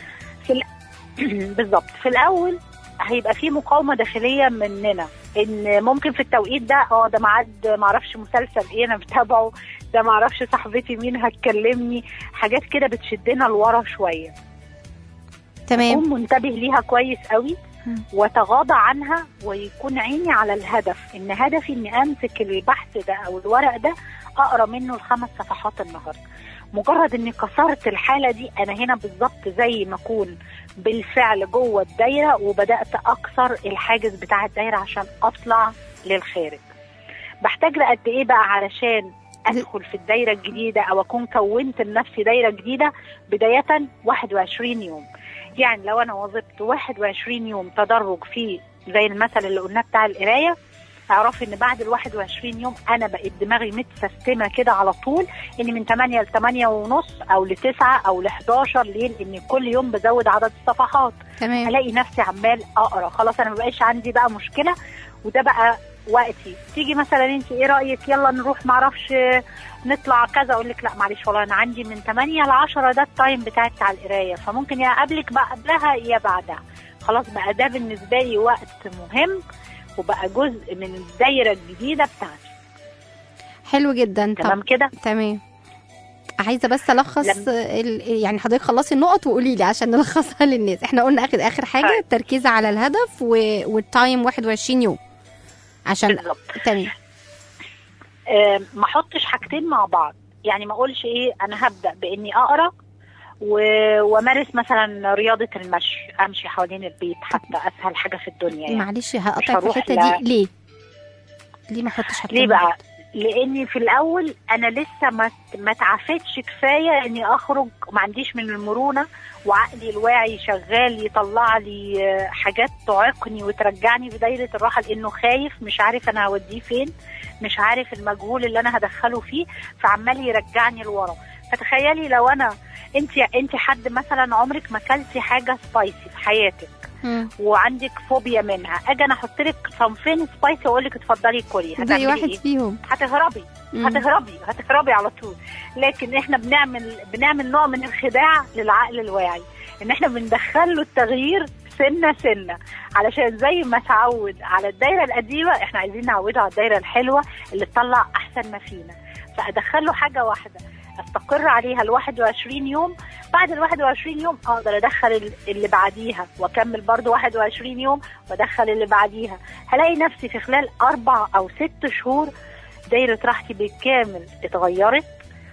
بالظبط في الاول هيبقى في مقاومه داخليه مننا ان ممكن في التوقيت ده اه ده ميعاد معرفش مسلسل ايه انا بتابعه ده معرفش صاحبتي مين هتكلمني حاجات كده بتشدنا لورا شويه تمام اكون منتبه ليها كويس قوي مم. واتغاضى عنها ويكون عيني على الهدف ان هدفي اني امسك البحث ده او الورق ده اقرا منه الخمس صفحات النهارده مجرد اني كسرت الحاله دي انا هنا بالظبط زي ما اكون بالفعل جوه الدايره وبدات اكسر الحاجز بتاع الدايره عشان اطلع للخارج بحتاج لقد ايه بقى علشان ادخل في الدايره الجديده او اكون كونت لنفسي دايره جديده بدايه 21 يوم يعني لو انا وظبت 21 يوم تدرج في زي المثل اللي قلناه بتاع القرايه اعرفي ان بعد ال 21 يوم انا بقيت دماغي متسيستمه كده على طول اني من 8 ل 8 ونص او ل 9 او ل 11 ليه؟ لان كل يوم بزود عدد الصفحات تمام الاقي نفسي عمال اقرا خلاص انا مبقاش عندي بقى مشكله وده بقى وقتي تيجي مثلا انت ايه رايك يلا نروح معرفش نطلع كذا اقول لك لا معلش والله انا عندي من 8 ل 10 ده التايم بتاعي بتاع القرايه فممكن يا قبلك بقى قبلها يا بعدها خلاص بقى ده بالنسبه لي وقت مهم وبقى جزء من الدايره الجديده بتاعتي حلو جدا تمام طب كده تمام عايزه بس الخص لم- ال... يعني حضرتك خلصي النقط وقولي لي عشان نلخصها للناس احنا قلنا اخر اخر حاجه طيب. التركيز على الهدف و... والتايم 21 يوم عشان بالظبط تمام آه، ما احطش حاجتين مع بعض يعني ما اقولش ايه انا هبدا باني اقرا و- وامارس مثلا رياضه المشي امشي حوالين البيت حتى اسهل حاجه في الدنيا يعني معلش هقطع مش في هروح الحته لا. دي ليه ليه ما احطش حاجتين ليه مع بقى بعض؟ لاني في الاول انا لسه ما ما اتعافتش كفايه اني اخرج ما عنديش من المرونه وعقلي الواعي شغال يطلع لي آه، حاجات تعيقني وترجعني في دايره الراحه لانه خايف مش عارف انا هوديه فين مش عارف المجهول اللي انا هدخله فيه فعمال يرجعني لورا فتخيلي لو انا انت انت حد مثلا عمرك ما اكلتي حاجه سبايسي في حياتك مم. وعندك فوبيا منها اجي انا احط لك صنفين سبايسي واقول لك اتفضلي كلي زي هتعملي واحد ايه؟ فيهم هتهربي مم. هتهربي هتهربي على طول لكن احنا بنعمل بنعمل نوع من الخداع للعقل الواعي ان احنا بندخل له التغيير سنه سنه علشان زي ما اتعود على الدايره القديمه احنا عايزين نعوده على الدايره الحلوه اللي تطلع احسن ما فينا فادخل له حاجه واحده استقر عليها ال 21 يوم بعد ال 21 يوم اقدر ادخل ال- اللي بعديها واكمل برضو 21 يوم وادخل اللي بعديها هلاقي نفسي في خلال اربع او ست شهور دايره راحتي بالكامل اتغيرت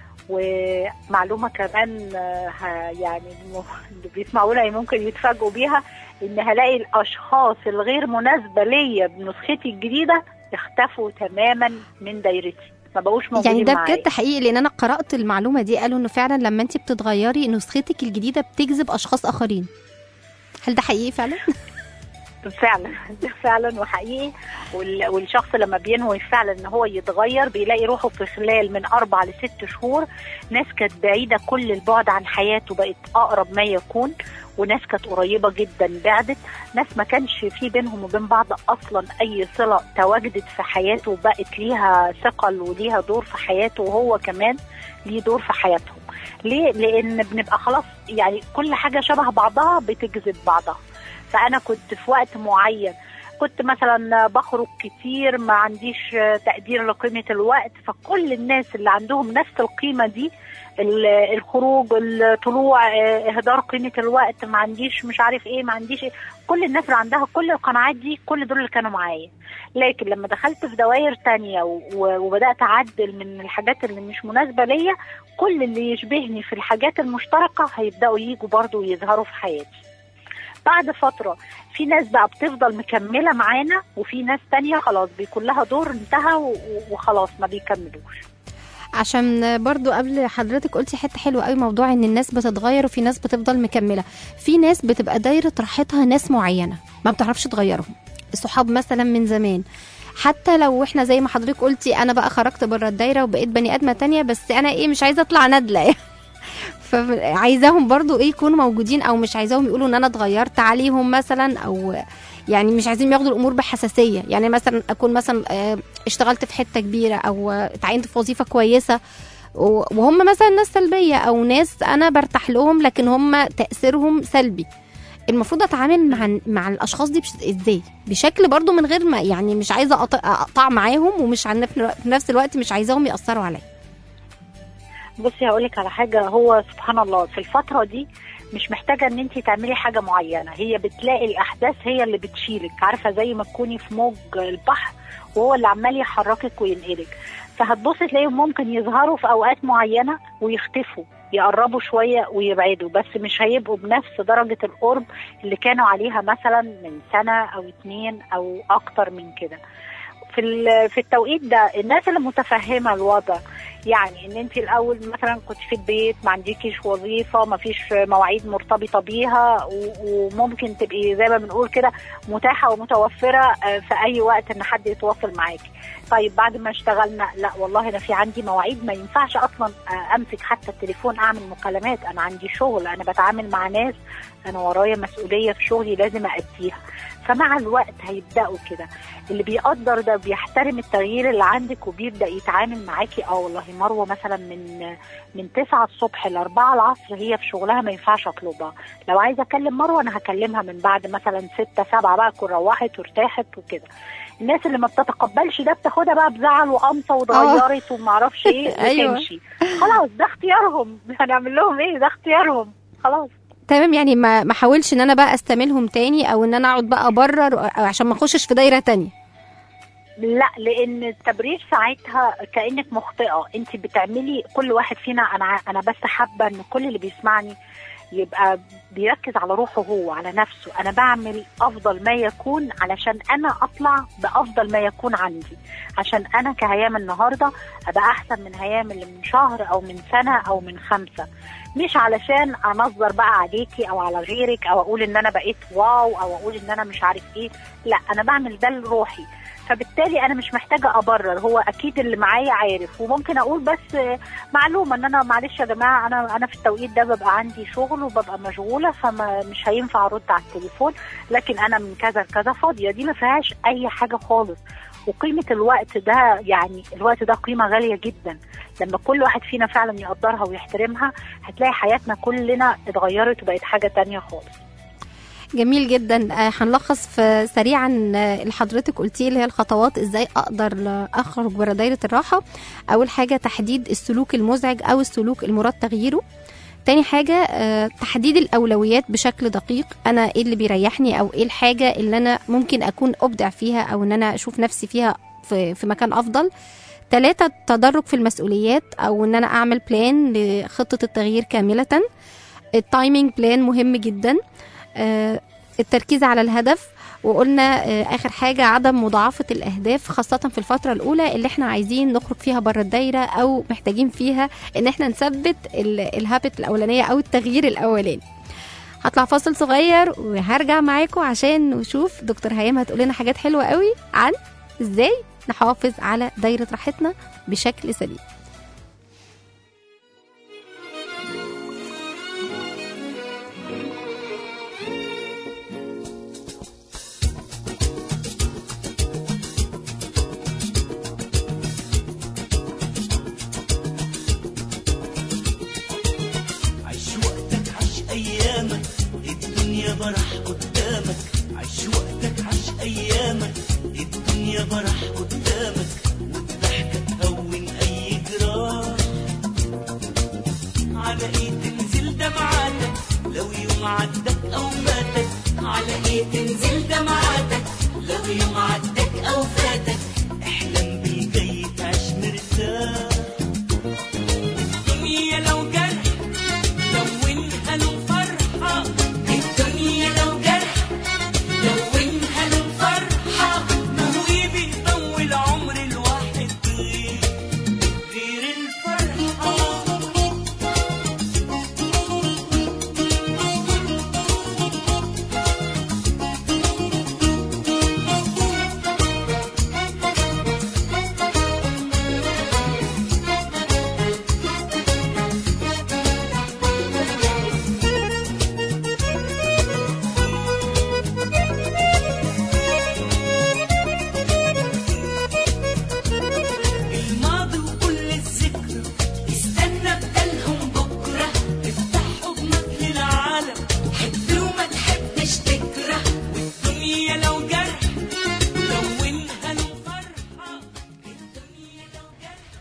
ومعلومه كمان آه، ه- يعني الم- اللي بيسمعونا ممكن يتفاجئوا بيها ان هلاقي الاشخاص الغير مناسبه ليا بنسختي الجديده اختفوا تماما من دايرتي ما بقوش موجودين يعني ده معايا. بجد حقيقي لان انا قرات المعلومه دي قالوا انه فعلا لما انت بتتغيري نسختك الجديده بتجذب اشخاص اخرين هل ده حقيقي فعلا فعلا ده فعلا وحقيقي وال- والشخص لما بينوي فعلا ان هو يتغير بيلاقي روحه في خلال من اربع لست شهور ناس كانت بعيده كل البعد عن حياته بقت اقرب ما يكون وناس كانت قريبه جدا بعدت ناس ما كانش في بينهم وبين بعض اصلا اي صله تواجدت في حياته وبقت ليها ثقل وليها دور في حياته وهو كمان ليه دور في حياتهم ليه لان بنبقى خلاص يعني كل حاجه شبه بعضها بتجذب بعضها فانا كنت في وقت معين كنت مثلا بخرج كتير ما عنديش آه، تقدير لقيمه الوقت فكل الناس اللي عندهم نفس القيمه دي ال- الخروج الطلوع آه، اهدار قيمه الوقت ما عنديش مش عارف ايه ما عنديش إيه. كل الناس اللي عندها كل القناعات دي كل دول اللي كانوا معايا لكن لما دخلت في دوائر تانية و- و- وبدات اعدل من الحاجات اللي مش مناسبه ليا كل اللي يشبهني في الحاجات المشتركه هيبداوا يجوا برضو ويظهروا في حياتي بعد فترة في ناس بقى بتفضل مكملة معانا وفي ناس تانية خلاص بيكون لها دور انتهى و- و- وخلاص ما بيكملوش عشان برضو قبل حضرتك قلتي حته حلوه قوي موضوع ان الناس بتتغير وفي ناس بتفضل مكمله في ناس بتبقى دايره راحتها ناس معينه ما بتعرفش تغيرهم الصحاب مثلا من زمان حتى لو احنا زي ما حضرتك قلتي انا بقى خرجت بره الدايره وبقيت بني ادمه تانية بس انا ايه مش عايزه اطلع ندله يعني فعايزاهم برضو ايه يكونوا موجودين او مش عايزاهم يقولوا ان انا اتغيرت عليهم مثلا او يعني مش عايزين ياخدوا الامور بحساسيه يعني مثلا اكون مثلا آه، اشتغلت في حته كبيره او آه، اتعينت في وظيفه كويسه و- وهم مثلا ناس سلبيه او ناس انا برتاح لهم لكن هم تاثيرهم سلبي المفروض اتعامل مع مع الاشخاص دي بش... ازاي بشكل برضو من غير ما يعني مش عايزه أقط- اقطع معاهم ومش عن في نفس الوقت مش عايزاهم ياثروا عليا بصي هقولك على حاجة هو سبحان الله في الفترة دي مش محتاجة ان انت تعملي حاجة معينة هي بتلاقي الاحداث هي اللي بتشيلك عارفة زي ما تكوني في موج البحر وهو اللي عمال يحركك وينقلك فهتبصي تلاقيهم ممكن يظهروا في اوقات معينة ويختفوا يقربوا شوية ويبعدوا بس مش هيبقوا بنفس درجة القرب اللي كانوا عليها مثلا من سنة او اتنين او اكتر من كده في ال- في التوقيت ده الناس اللي متفهمه الوضع يعني ان انت الاول مثلا كنت في البيت ما عندكيش وظيفه ما فيش مواعيد مرتبطه بيها و- وممكن تبقي زي ما بنقول كده متاحه ومتوفره آه، في اي وقت ان حد يتواصل معاكي طيب بعد ما اشتغلنا لا والله انا في عندي مواعيد ما ينفعش اصلا آه، امسك حتى التليفون اعمل مكالمات انا عندي شغل انا بتعامل مع ناس انا ورايا مسؤوليه في شغلي لازم اديها فمع الوقت هيبداوا كده اللي بيقدر ده بيحترم التغيير اللي عندك وبيبدا يتعامل معاكي اه والله مروه مثلا من من 9 الصبح ل 4 العصر هي في شغلها ما ينفعش اطلبها لو عايزه اكلم مروه انا هكلمها من بعد مثلا 6 7 بقى تكون روحت وارتاحت وكده الناس اللي ما بتتقبلش ده بتاخدها بقى بزعل وقمصه واتغيرت وما اعرفش ايه أيوة. وتمشي خلاص ده اختيارهم هنعمل لهم ايه ده اختيارهم خلاص تمام يعني ما ما احاولش ان انا بقى استميلهم تاني او ان انا اقعد بقى ابرر أو عشان ما اخشش في دايره تانية لا لان التبرير ساعتها كانك مخطئه انت بتعملي كل واحد فينا انا ع- انا بس حابه ان كل اللي بيسمعني يبقى بيركز على روحه هو على نفسه انا بعمل افضل ما يكون علشان انا اطلع بافضل ما يكون عندي عشان انا كهيام النهارده ابقى احسن من هيام اللي من شهر او من سنه او من خمسه مش علشان انظر بقى عليكي او على غيرك او اقول ان انا بقيت واو او اقول ان انا مش عارف ايه لا انا بعمل ده لروحي فبالتالي انا مش محتاجه ابرر هو اكيد اللي معايا عارف وممكن اقول بس آه، معلومه ان انا معلش يا جماعه انا انا في التوقيت ده ببقى عندي شغل وببقى مشغوله فما مش هينفع ارد على التليفون لكن انا من كذا لكذا فاضيه دي ما فيهاش اي حاجه خالص وقيمه الوقت ده يعني الوقت ده قيمه غاليه جدا لما كل واحد فينا فعلا يقدرها ويحترمها هتلاقي حياتنا كلنا اتغيرت وبقت حاجه تانية خالص جميل جدا آه، هنلخص في سريعا آه، اللي حضرتك قلتيه اللي هي الخطوات ازاي اقدر ل- اخرج بره دايره الراحه اول حاجه تحديد السلوك المزعج او السلوك المراد تغييره تاني حاجة آه، تحديد الأولويات بشكل دقيق أنا إيه اللي بيريحني أو إيه الحاجة اللي أنا ممكن أكون أبدع فيها أو إن أنا أشوف نفسي فيها في, في مكان أفضل تلاتة التدرج في المسؤوليات أو إن أنا أعمل بلان لخطة التغيير كاملة التايمينج بلان مهم جدا آه، التركيز على الهدف وقلنا آه، اخر حاجه عدم مضاعفه الاهداف خاصه في الفتره الاولى اللي احنا عايزين نخرج فيها بره الدايره او محتاجين فيها ان احنا نثبت ال- الهابت الاولانيه او التغيير الاولاني هطلع فاصل صغير وهرجع معاكم عشان نشوف دكتور هيام هتقول لنا حاجات حلوه قوي عن ازاي نحافظ على دايره راحتنا بشكل سليم عيش وقتك عيش ايامك الدنيا برح قدامك عيش وقتك عيش ايامك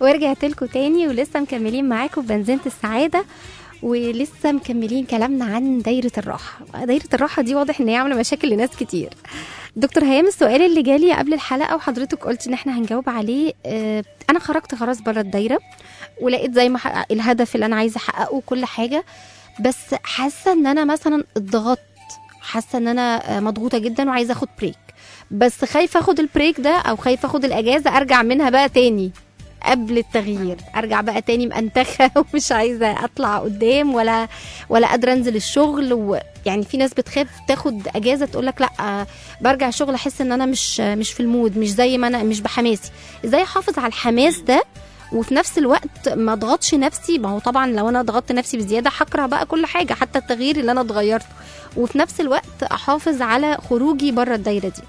ورجعت لكم تاني ولسه مكملين معاكم في بنزينة السعادة ولسه مكملين كلامنا عن دايرة الراحة دايرة الراحة دي واضح ان هي عاملة مشاكل لناس كتير دكتور هيام السؤال اللي جالي قبل الحلقة وحضرتك قلت ان احنا هنجاوب عليه اه انا خرجت خلاص بره الدايرة ولقيت زي ما حقق الهدف اللي انا عايزة احققه وكل حاجة بس حاسة ان انا مثلا اتضغطت حاسة ان انا آه، مضغوطة جدا وعايزة اخد بريك بس خايفة اخد البريك ده او خايفة اخد الاجازة ارجع منها بقى تاني قبل التغيير ارجع بقى تاني مأنتخة ومش عايزة اطلع قدام ولا ولا قادرة انزل الشغل ويعني في ناس بتخاف تاخد اجازة تقول لك لا آه، برجع الشغل احس ان انا مش مش في المود مش زي ما انا مش بحماسي ازاي احافظ على الحماس ده وفي نفس الوقت ما اضغطش نفسي ما هو طبعا لو انا ضغطت نفسي بزياده هكره بقى كل حاجه حتى التغيير اللي انا اتغيرته وفي نفس الوقت احافظ على خروجي بره الدايره دي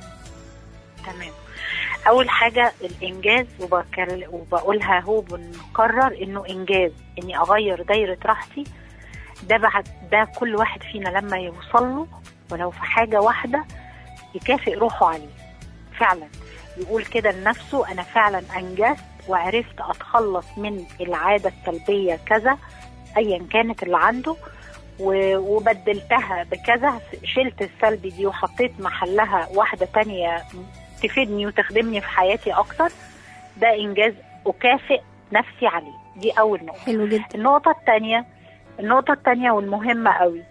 تمام اول حاجه الانجاز وبكل... وبقولها هو بنكرر انه انجاز اني اغير دايره راحتي ده بعد ده كل واحد فينا لما يوصل له ولو في حاجه واحده يكافئ روحه عليه فعلا يقول كده لنفسه انا فعلا انجزت وعرفت اتخلص من العاده السلبيه كذا ايا كانت اللي عنده و- وبدلتها بكذا شلت السلبي دي وحطيت محلها واحده تانية تفيدني وتخدمني في حياتي اكتر ده انجاز اكافئ نفسي عليه دي اول نقطه حلو جدا النقطة التانية النقطة التانية والمهمة قوي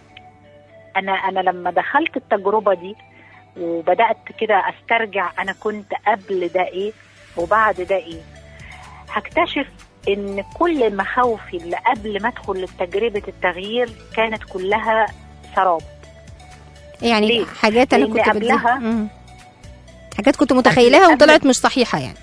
أنا أنا لما دخلت التجربة دي وبدأت كده أسترجع أنا كنت قبل ده إيه وبعد ده إيه هكتشف إن كل مخاوفي اللي قبل ما أدخل لتجربة التغيير كانت كلها سراب يعني ليه؟ حاجات انا لأن كنت قبلها- بديها- مم. حاجات كنت متخيلها قبل- وطلعت مش صحيحه يعني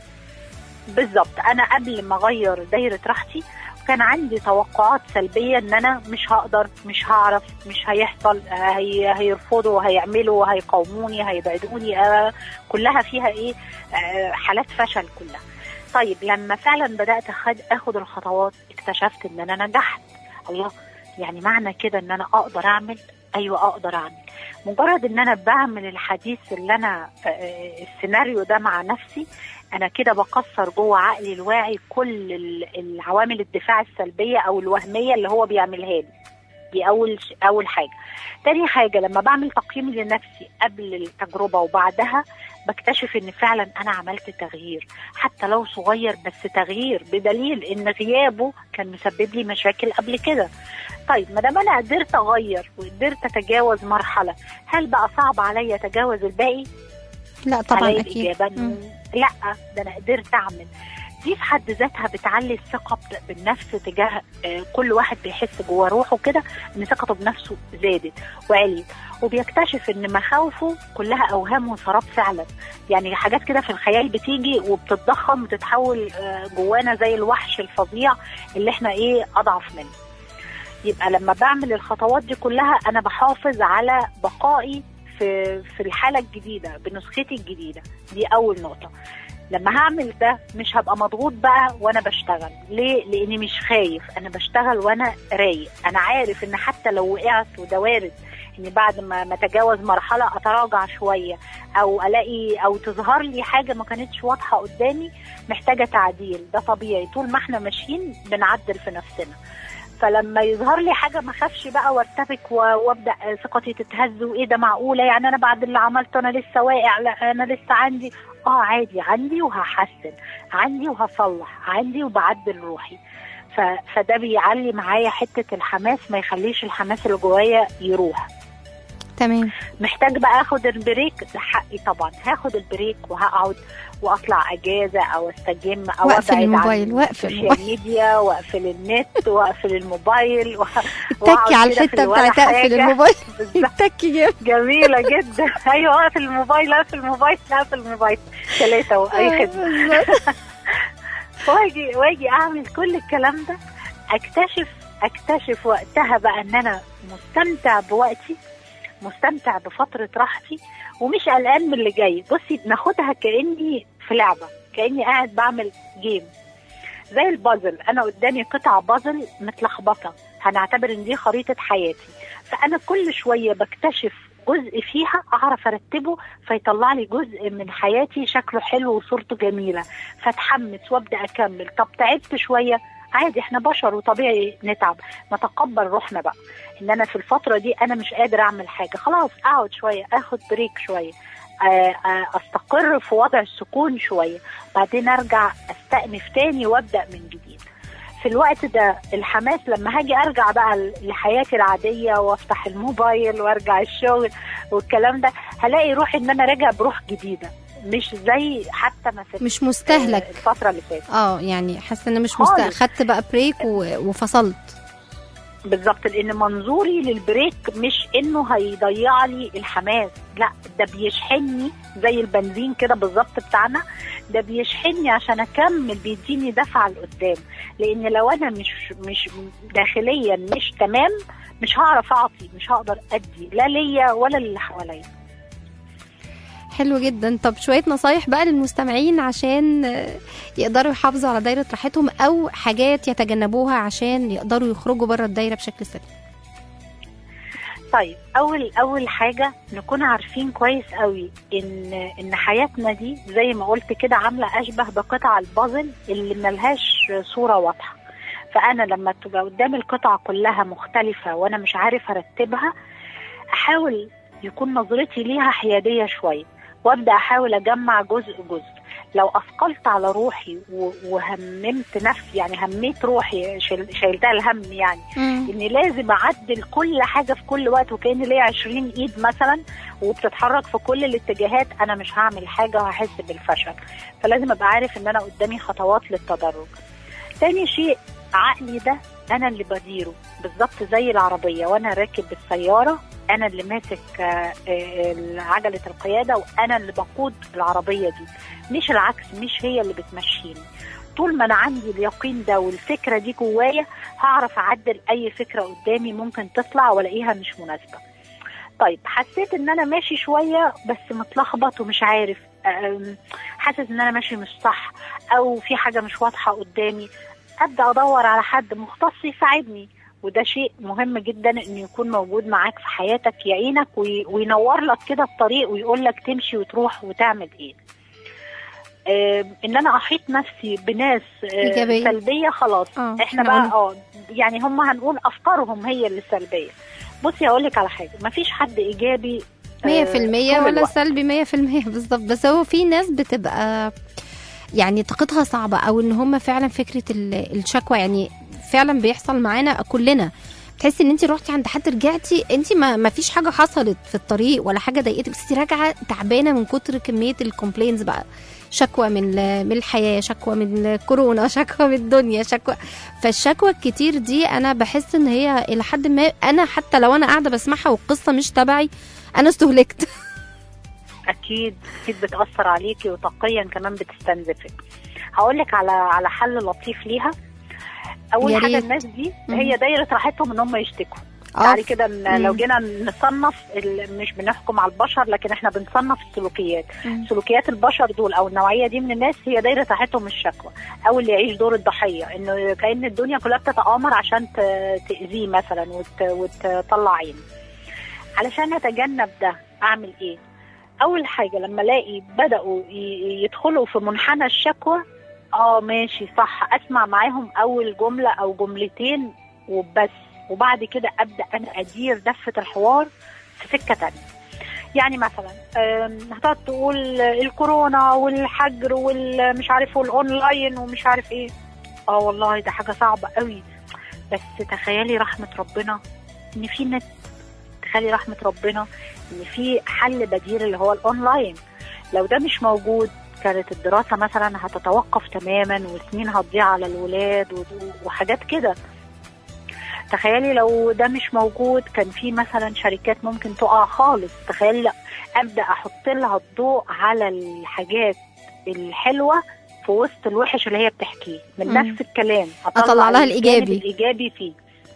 بالظبط انا قبل ما اغير دايره راحتي كان عندي توقعات سلبيه ان انا مش هقدر مش هعرف مش هيحصل آه، هي هيرفضوا هيعملوا هيقاوموني هيبعدوني آه، كلها فيها ايه آه، حالات فشل كلها طيب لما فعلا بدات أخد اخد الخطوات اكتشفت ان انا نجحت الله يعني معنى كده ان انا اقدر اعمل ايوه اقدر اعمل مجرد ان انا بعمل الحديث اللي انا آه، السيناريو ده مع نفسي انا كده بكسر جوه عقلي الواعي كل ال- العوامل الدفاع السلبيه او الوهميه اللي هو بيعملها لي دي اول ش- اول حاجه تاني حاجه لما بعمل تقييم لنفسي قبل التجربه وبعدها بكتشف ان فعلا انا عملت تغيير حتى لو صغير بس تغيير بدليل ان غيابه كان مسبب لي مشاكل قبل كده طيب ما دام انا قدرت اغير وقدرت اتجاوز مرحله هل بقى صعب عليا اتجاوز الباقي لا طبعا هلاقي اكيد الإجابة مم. إنه لا ده أنا قدرت أعمل دي في حد ذاتها بتعلي الثقة ب- بالنفس تجاه آه، كل واحد بيحس جوه روحه كده إن ثقته بنفسه زادت وعليت وبيكتشف إن مخاوفه كلها أوهام وسراب فعلا يعني حاجات كده في الخيال بتيجي وبتتضخم وتتحول آه، جوانا زي الوحش الفظيع اللي احنا إيه أضعف منه يبقى لما بعمل الخطوات دي كلها أنا بحافظ على بقائي في في الحاله الجديده بنسختي الجديده دي اول نقطه لما هعمل ده مش هبقى مضغوط بقى وانا بشتغل ليه لاني مش خايف انا بشتغل وانا رايق انا عارف ان حتى لو وقعت وده وارد اني بعد ما ما اتجاوز مرحله اتراجع شويه او الاقي او تظهر لي حاجه ما كانتش واضحه قدامي محتاجه تعديل ده طبيعي طول ما احنا ماشيين بنعدل في نفسنا فلما يظهر لي حاجه ما اخافش بقى وارتبك و- وابدا ثقتي تتهز وايه ده معقوله يعني انا بعد اللي عملته انا لسه واقع لا انا لسه عندي اه عادي عندي وهحسن عندي وهصلح عندي وبعدل روحي ف... فده بيعلي معايا حته الحماس ما يخليش الحماس اللي جوايا يروح تمام محتاج بقى اخد البريك ده حقي طبعا هاخد البريك وهقعد واطلع اجازه او استجم او واقفل ابعد الموبايل، عن واقفل السوشيال الموبايل. ميديا واقفل النت واقفل الموبايل و... اتكي على الحته بتاعت اقفل الموبايل اتكي جامد جميله جدا ايوه اقفل الموبايل اقفل الموبايل اقفل الموبايل ثلاثه واي خدمه بالظبط. واجي واجي اعمل كل الكلام ده اكتشف اكتشف وقتها بقى ان انا مستمتع بوقتي مستمتع بفترة راحتي ومش قلقان من اللي جاي بصي بناخدها كأني في لعبة كأني قاعد بعمل جيم زي البازل انا قدامي قطع بازل متلخبطة هنعتبر ان دي خريطة حياتي فانا كل شوية بكتشف جزء فيها اعرف ارتبه فيطلع لي جزء من حياتي شكله حلو وصورته جميله فاتحمس وابدا اكمل طب تعبت شويه عادي احنا بشر وطبيعي نتعب نتقبل روحنا بقى ان انا في الفتره دي انا مش قادر اعمل حاجه خلاص اقعد شويه اخد بريك شويه آه، آه، استقر في وضع السكون شويه بعدين ارجع استأنف تاني وابدا من جديد في الوقت ده الحماس لما هاجي ارجع بقى لحياتي العاديه وافتح الموبايل وارجع الشغل والكلام ده هلاقي روحي ان انا راجع بروح جديده مش زي حتى ما في مش مستهلك الفتره اللي فاتت اه يعني حاسه ان مش خالص. مستهلك خدت بقى بريك و- وفصلت بالظبط لان منظوري للبريك مش انه هيضيع لي الحماس لا ده بيشحنني زي البنزين كده بالظبط بتاعنا ده بيشحنني عشان اكمل بيديني دفعه لقدام لان لو انا مش مش داخليا مش تمام مش هعرف اعطي مش هقدر ادي لا ليا ولا للي حواليا حلو جدا طب شويه نصايح بقى للمستمعين عشان آه، يقدروا يحافظوا على دايره راحتهم او حاجات يتجنبوها عشان يقدروا يخرجوا بره الدايره بشكل سليم طيب اول اول حاجه نكون عارفين كويس قوي ان ان حياتنا دي زي ما قلت كده عامله اشبه بقطع البازل اللي ملهاش صوره واضحه فانا لما تبقى قدامي القطع كلها مختلفه وانا مش عارف ارتبها احاول يكون نظرتي ليها حياديه شويه وابدا احاول اجمع جزء جزء لو اثقلت على روحي و- وهممت نفسي يعني هميت روحي شيل- شيلتها الهم يعني اني لازم اعدل كل حاجه في كل وقت وكان ليا 20 ايد مثلا وبتتحرك في كل الاتجاهات انا مش هعمل حاجه وهحس بالفشل فلازم ابقى عارف ان انا قدامي خطوات للتدرج تاني شيء عقلي ده انا اللي بديره بالظبط زي العربيه وانا راكب السياره انا اللي ماسك آه، آه، عجله القياده وانا اللي بقود العربيه دي مش العكس مش هي اللي بتمشيني طول ما انا عندي اليقين ده والفكره دي جوايا هعرف اعدل اي فكره قدامي ممكن تطلع والاقيها مش مناسبه طيب حسيت ان انا ماشي شويه بس متلخبط ومش عارف أم، حاسس ان انا ماشي مش صح او في حاجه مش واضحه قدامي ابدا ادور على حد مختص يساعدني وده شيء مهم جدا انه يكون موجود معاك في حياتك يعينك وي- وينور لك كده الطريق ويقول لك تمشي وتروح وتعمل ايه آم، ان انا احيط نفسي بناس آه، إيجابية. سلبيه خلاص اه احنا إحنا بقى قلنا. اه يعني هم هنقول افكارهم هي اللي سلبيه بصي هقول لك على حاجه مفيش حد ايجابي آه، مية في المية طول ولا الوقت. سلبي مية في المية بالظبط بس هو في ناس بتبقى يعني طاقتها صعبة أو إن هم فعلا فكرة ال- الشكوى يعني فعلا بيحصل معانا كلنا تحسي ان انت روحتي عند حد رجعتي انت ما, ما فيش حاجه حصلت في الطريق ولا حاجه ضايقتك بس انت راجعه تعبانه من كتر كميه الكومبلينز بقى شكوى من ال- من الحياه شكوى من الكورونا شكوى من الدنيا شكوى فالشكوى الكتير دي انا بحس ان هي الى حد ما انا حتى لو انا قاعده بسمعها والقصه مش تبعي انا استهلكت اكيد اكيد بتاثر عليكي وطاقيا كمان بتستنزفك هقول لك على على حل لطيف ليها اول يا حاجه ريت. الناس دي مم. هي دايره راحتهم ان هم يشتكوا اه بعد كده ن- مم. لو جينا نصنف ال- مش بنحكم على البشر لكن احنا بنصنف السلوكيات مم. سلوكيات البشر دول او النوعيه دي من الناس هي دايره راحتهم الشكوى او اللي يعيش دور الضحيه انه كان الدنيا كلها بتتآمر عشان ت- تاذيه مثلا وت- وتطلع عينه علشان اتجنب ده اعمل ايه اول حاجه لما الاقي بداوا ي- يدخلوا في منحنى الشكوى اه ماشي صح اسمع معاهم اول جمله او جملتين وبس وبعد كده ابدا انا ادير دفه الحوار في سكه تانية يعني مثلا آم، هتقعد تقول الكورونا والحجر والمش عارف والاونلاين ومش عارف ايه اه والله ده حاجه صعبه قوي بس تخيلي رحمه ربنا ان في نت تخيلي رحمه ربنا ان في حل بديل اللي هو الاونلاين لو ده مش موجود كانت الدراسة مثلا هتتوقف تماما وسنين هتضيع على الولاد و- وحاجات كده تخيلي لو ده مش موجود كان في مثلا شركات ممكن تقع خالص تخيلي لا ابدا احط لها الضوء على الحاجات الحلوه في وسط الوحش اللي هي بتحكيه من مم. نفس الكلام أطلع لها الجانب الإيجابي. الايجابي فيه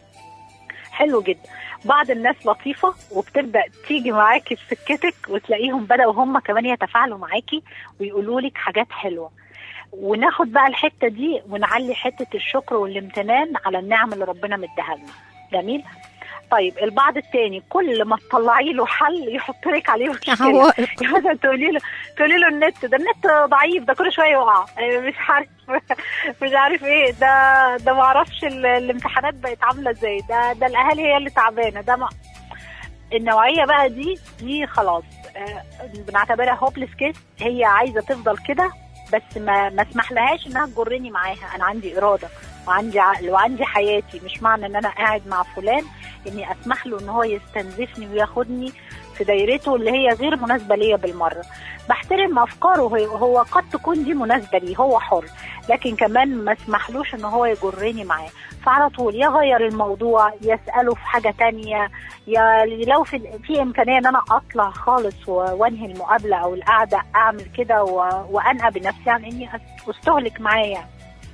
حلو جدا بعض الناس لطيفة وبتبدأ تيجي معاكي في سكتك وتلاقيهم بدأوا هم كمان يتفاعلوا معاكي ويقولوا لك حاجات حلوة وناخد بقى الحتة دي ونعلي حتة الشكر والامتنان على النعم اللي ربنا مديها لنا جميل طيب البعض التاني كل ما تطلعي له حل يحط لك عليه مشكله عوائق. مثلا تقولي له تقولي له النت ده النت ضعيف ده كل شويه يقع آه، مش عارف مش عارف ايه ده ده ما اعرفش ال- الامتحانات بقت عامله ازاي ده ده الاهالي هي اللي تعبانه ده ما النوعيه بقى دي دي خلاص آه، بنعتبرها هوبلس كيس هي عايزه تفضل كده بس ما ما اسمح لهاش انها تجرني معاها انا عندي اراده وعندي عقل وعندي حياتي مش معنى ان انا قاعد مع فلان اني اسمح له ان هو يستنزفني وياخدني في دايرته اللي هي غير مناسبه ليا بالمره بحترم افكاره هو- هو قد تكون دي مناسبه لي هو حر لكن كمان ما اسمحلوش ان هو يجرني معاه فعلى طول يغير الموضوع يساله في حاجه تانية يا لو في في امكانيه ان انا اطلع خالص و- وانهي المقابله او القعده اعمل كده و- وانقى بنفسي عن اني أس- استهلك معاه يعني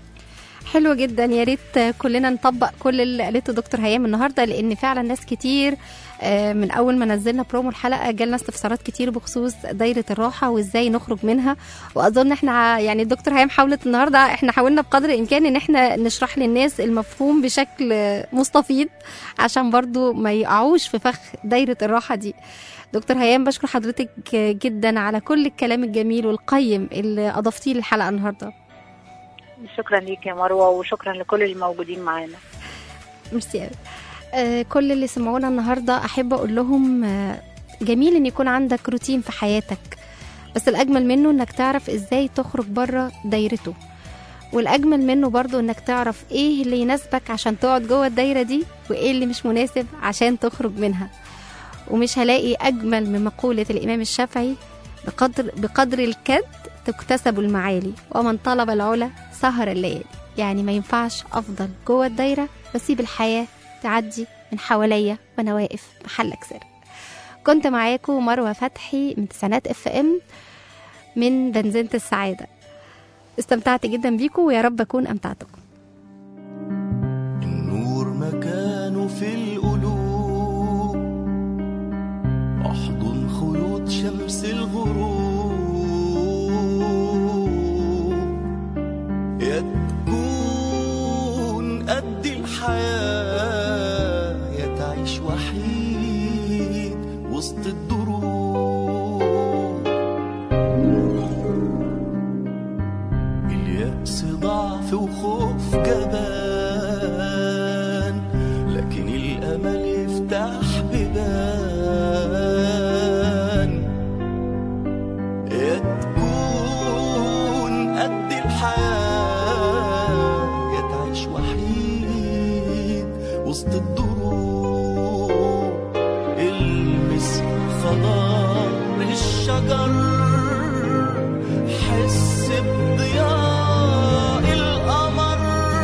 حلو جدا يا ريت كلنا نطبق كل اللي قالته دكتور هيام النهارده لان فعلا ناس كتير آه، من اول ما نزلنا برومو الحلقه جالنا استفسارات كتير بخصوص دايره الراحه وازاي نخرج منها واظن احنا ع- يعني الدكتور هيام حاولت النهارده احنا حاولنا بقدر الامكان ان احنا نشرح للناس المفهوم بشكل آه، مستفيض عشان برضو ما يقعوش في فخ دايره الراحه دي دكتور هيام بشكر حضرتك جدا على كل الكلام الجميل والقيم اللي اضفتيه للحلقه النهارده شكرا ليك يا مروه وشكرا لكل الموجودين معانا ميرسي أوي. آه كل اللي سمعونا النهارده احب اقول لهم آه جميل ان يكون عندك روتين في حياتك بس الاجمل منه انك تعرف ازاي تخرج بره دايرته والاجمل منه برضو انك تعرف ايه اللي يناسبك عشان تقعد جوه الدايره دي وايه اللي مش مناسب عشان تخرج منها ومش هلاقي اجمل من مقوله الامام الشافعي بقدر بقدر الكد تكتسب المعالي ومن طلب العلا سهر الليالي يعني ما ينفعش افضل جوه الدايره واسيب الحياه تعدي من حواليا وانا واقف محلك سر كنت معاكم مروه فتحي من تسعينات اف ام من بنزينة السعاده استمتعت جدا بيكم ويا رب اكون امتعتكم النور مكانه في القلوب احضن خيوط شمس الغروب يا تكون قد الحياة يا تعيش وحيد وسط الدروب اليأس ضعف وخوف جبان لكن الأمل يفتح بيبان يا تكون قد الحياة يا تعيش وحيد وسط الدروب المس خضار الشجر حس بضياء القمر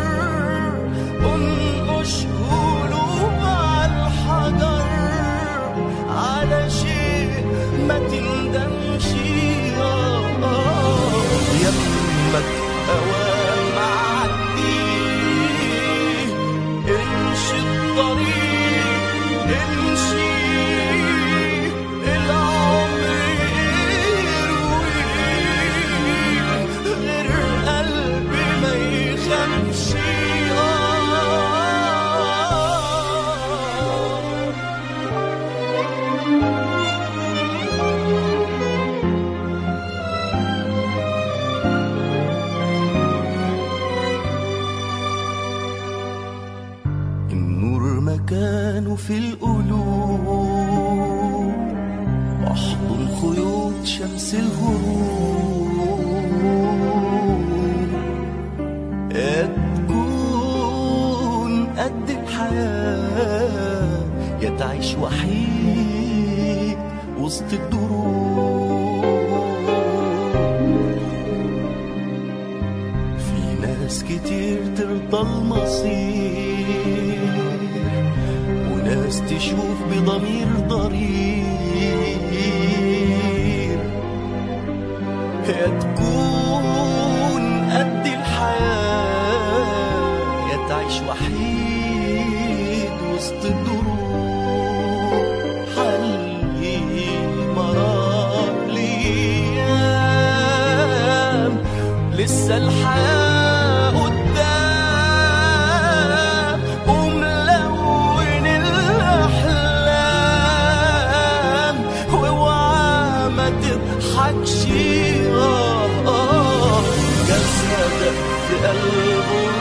انقش قلوب على الحجر على شيء ما تندمش آه، آه. يمك اوام معدي امشي الطريق امشي العمر يرويك غير قلبي ما يخافش آه النور مكانه في القلوب احضن خيوط شمس الغروب يا تكون قد الحياة يا تعيش وحيد وسط الدروب في ناس كتير ترضى المصير وناس تشوف بضمير ضرير يا تكون قد الحياة يا تعيش وحيد وسط الدروب حلي مرار ليام لسه الحياة قدام وملون الحياة Thank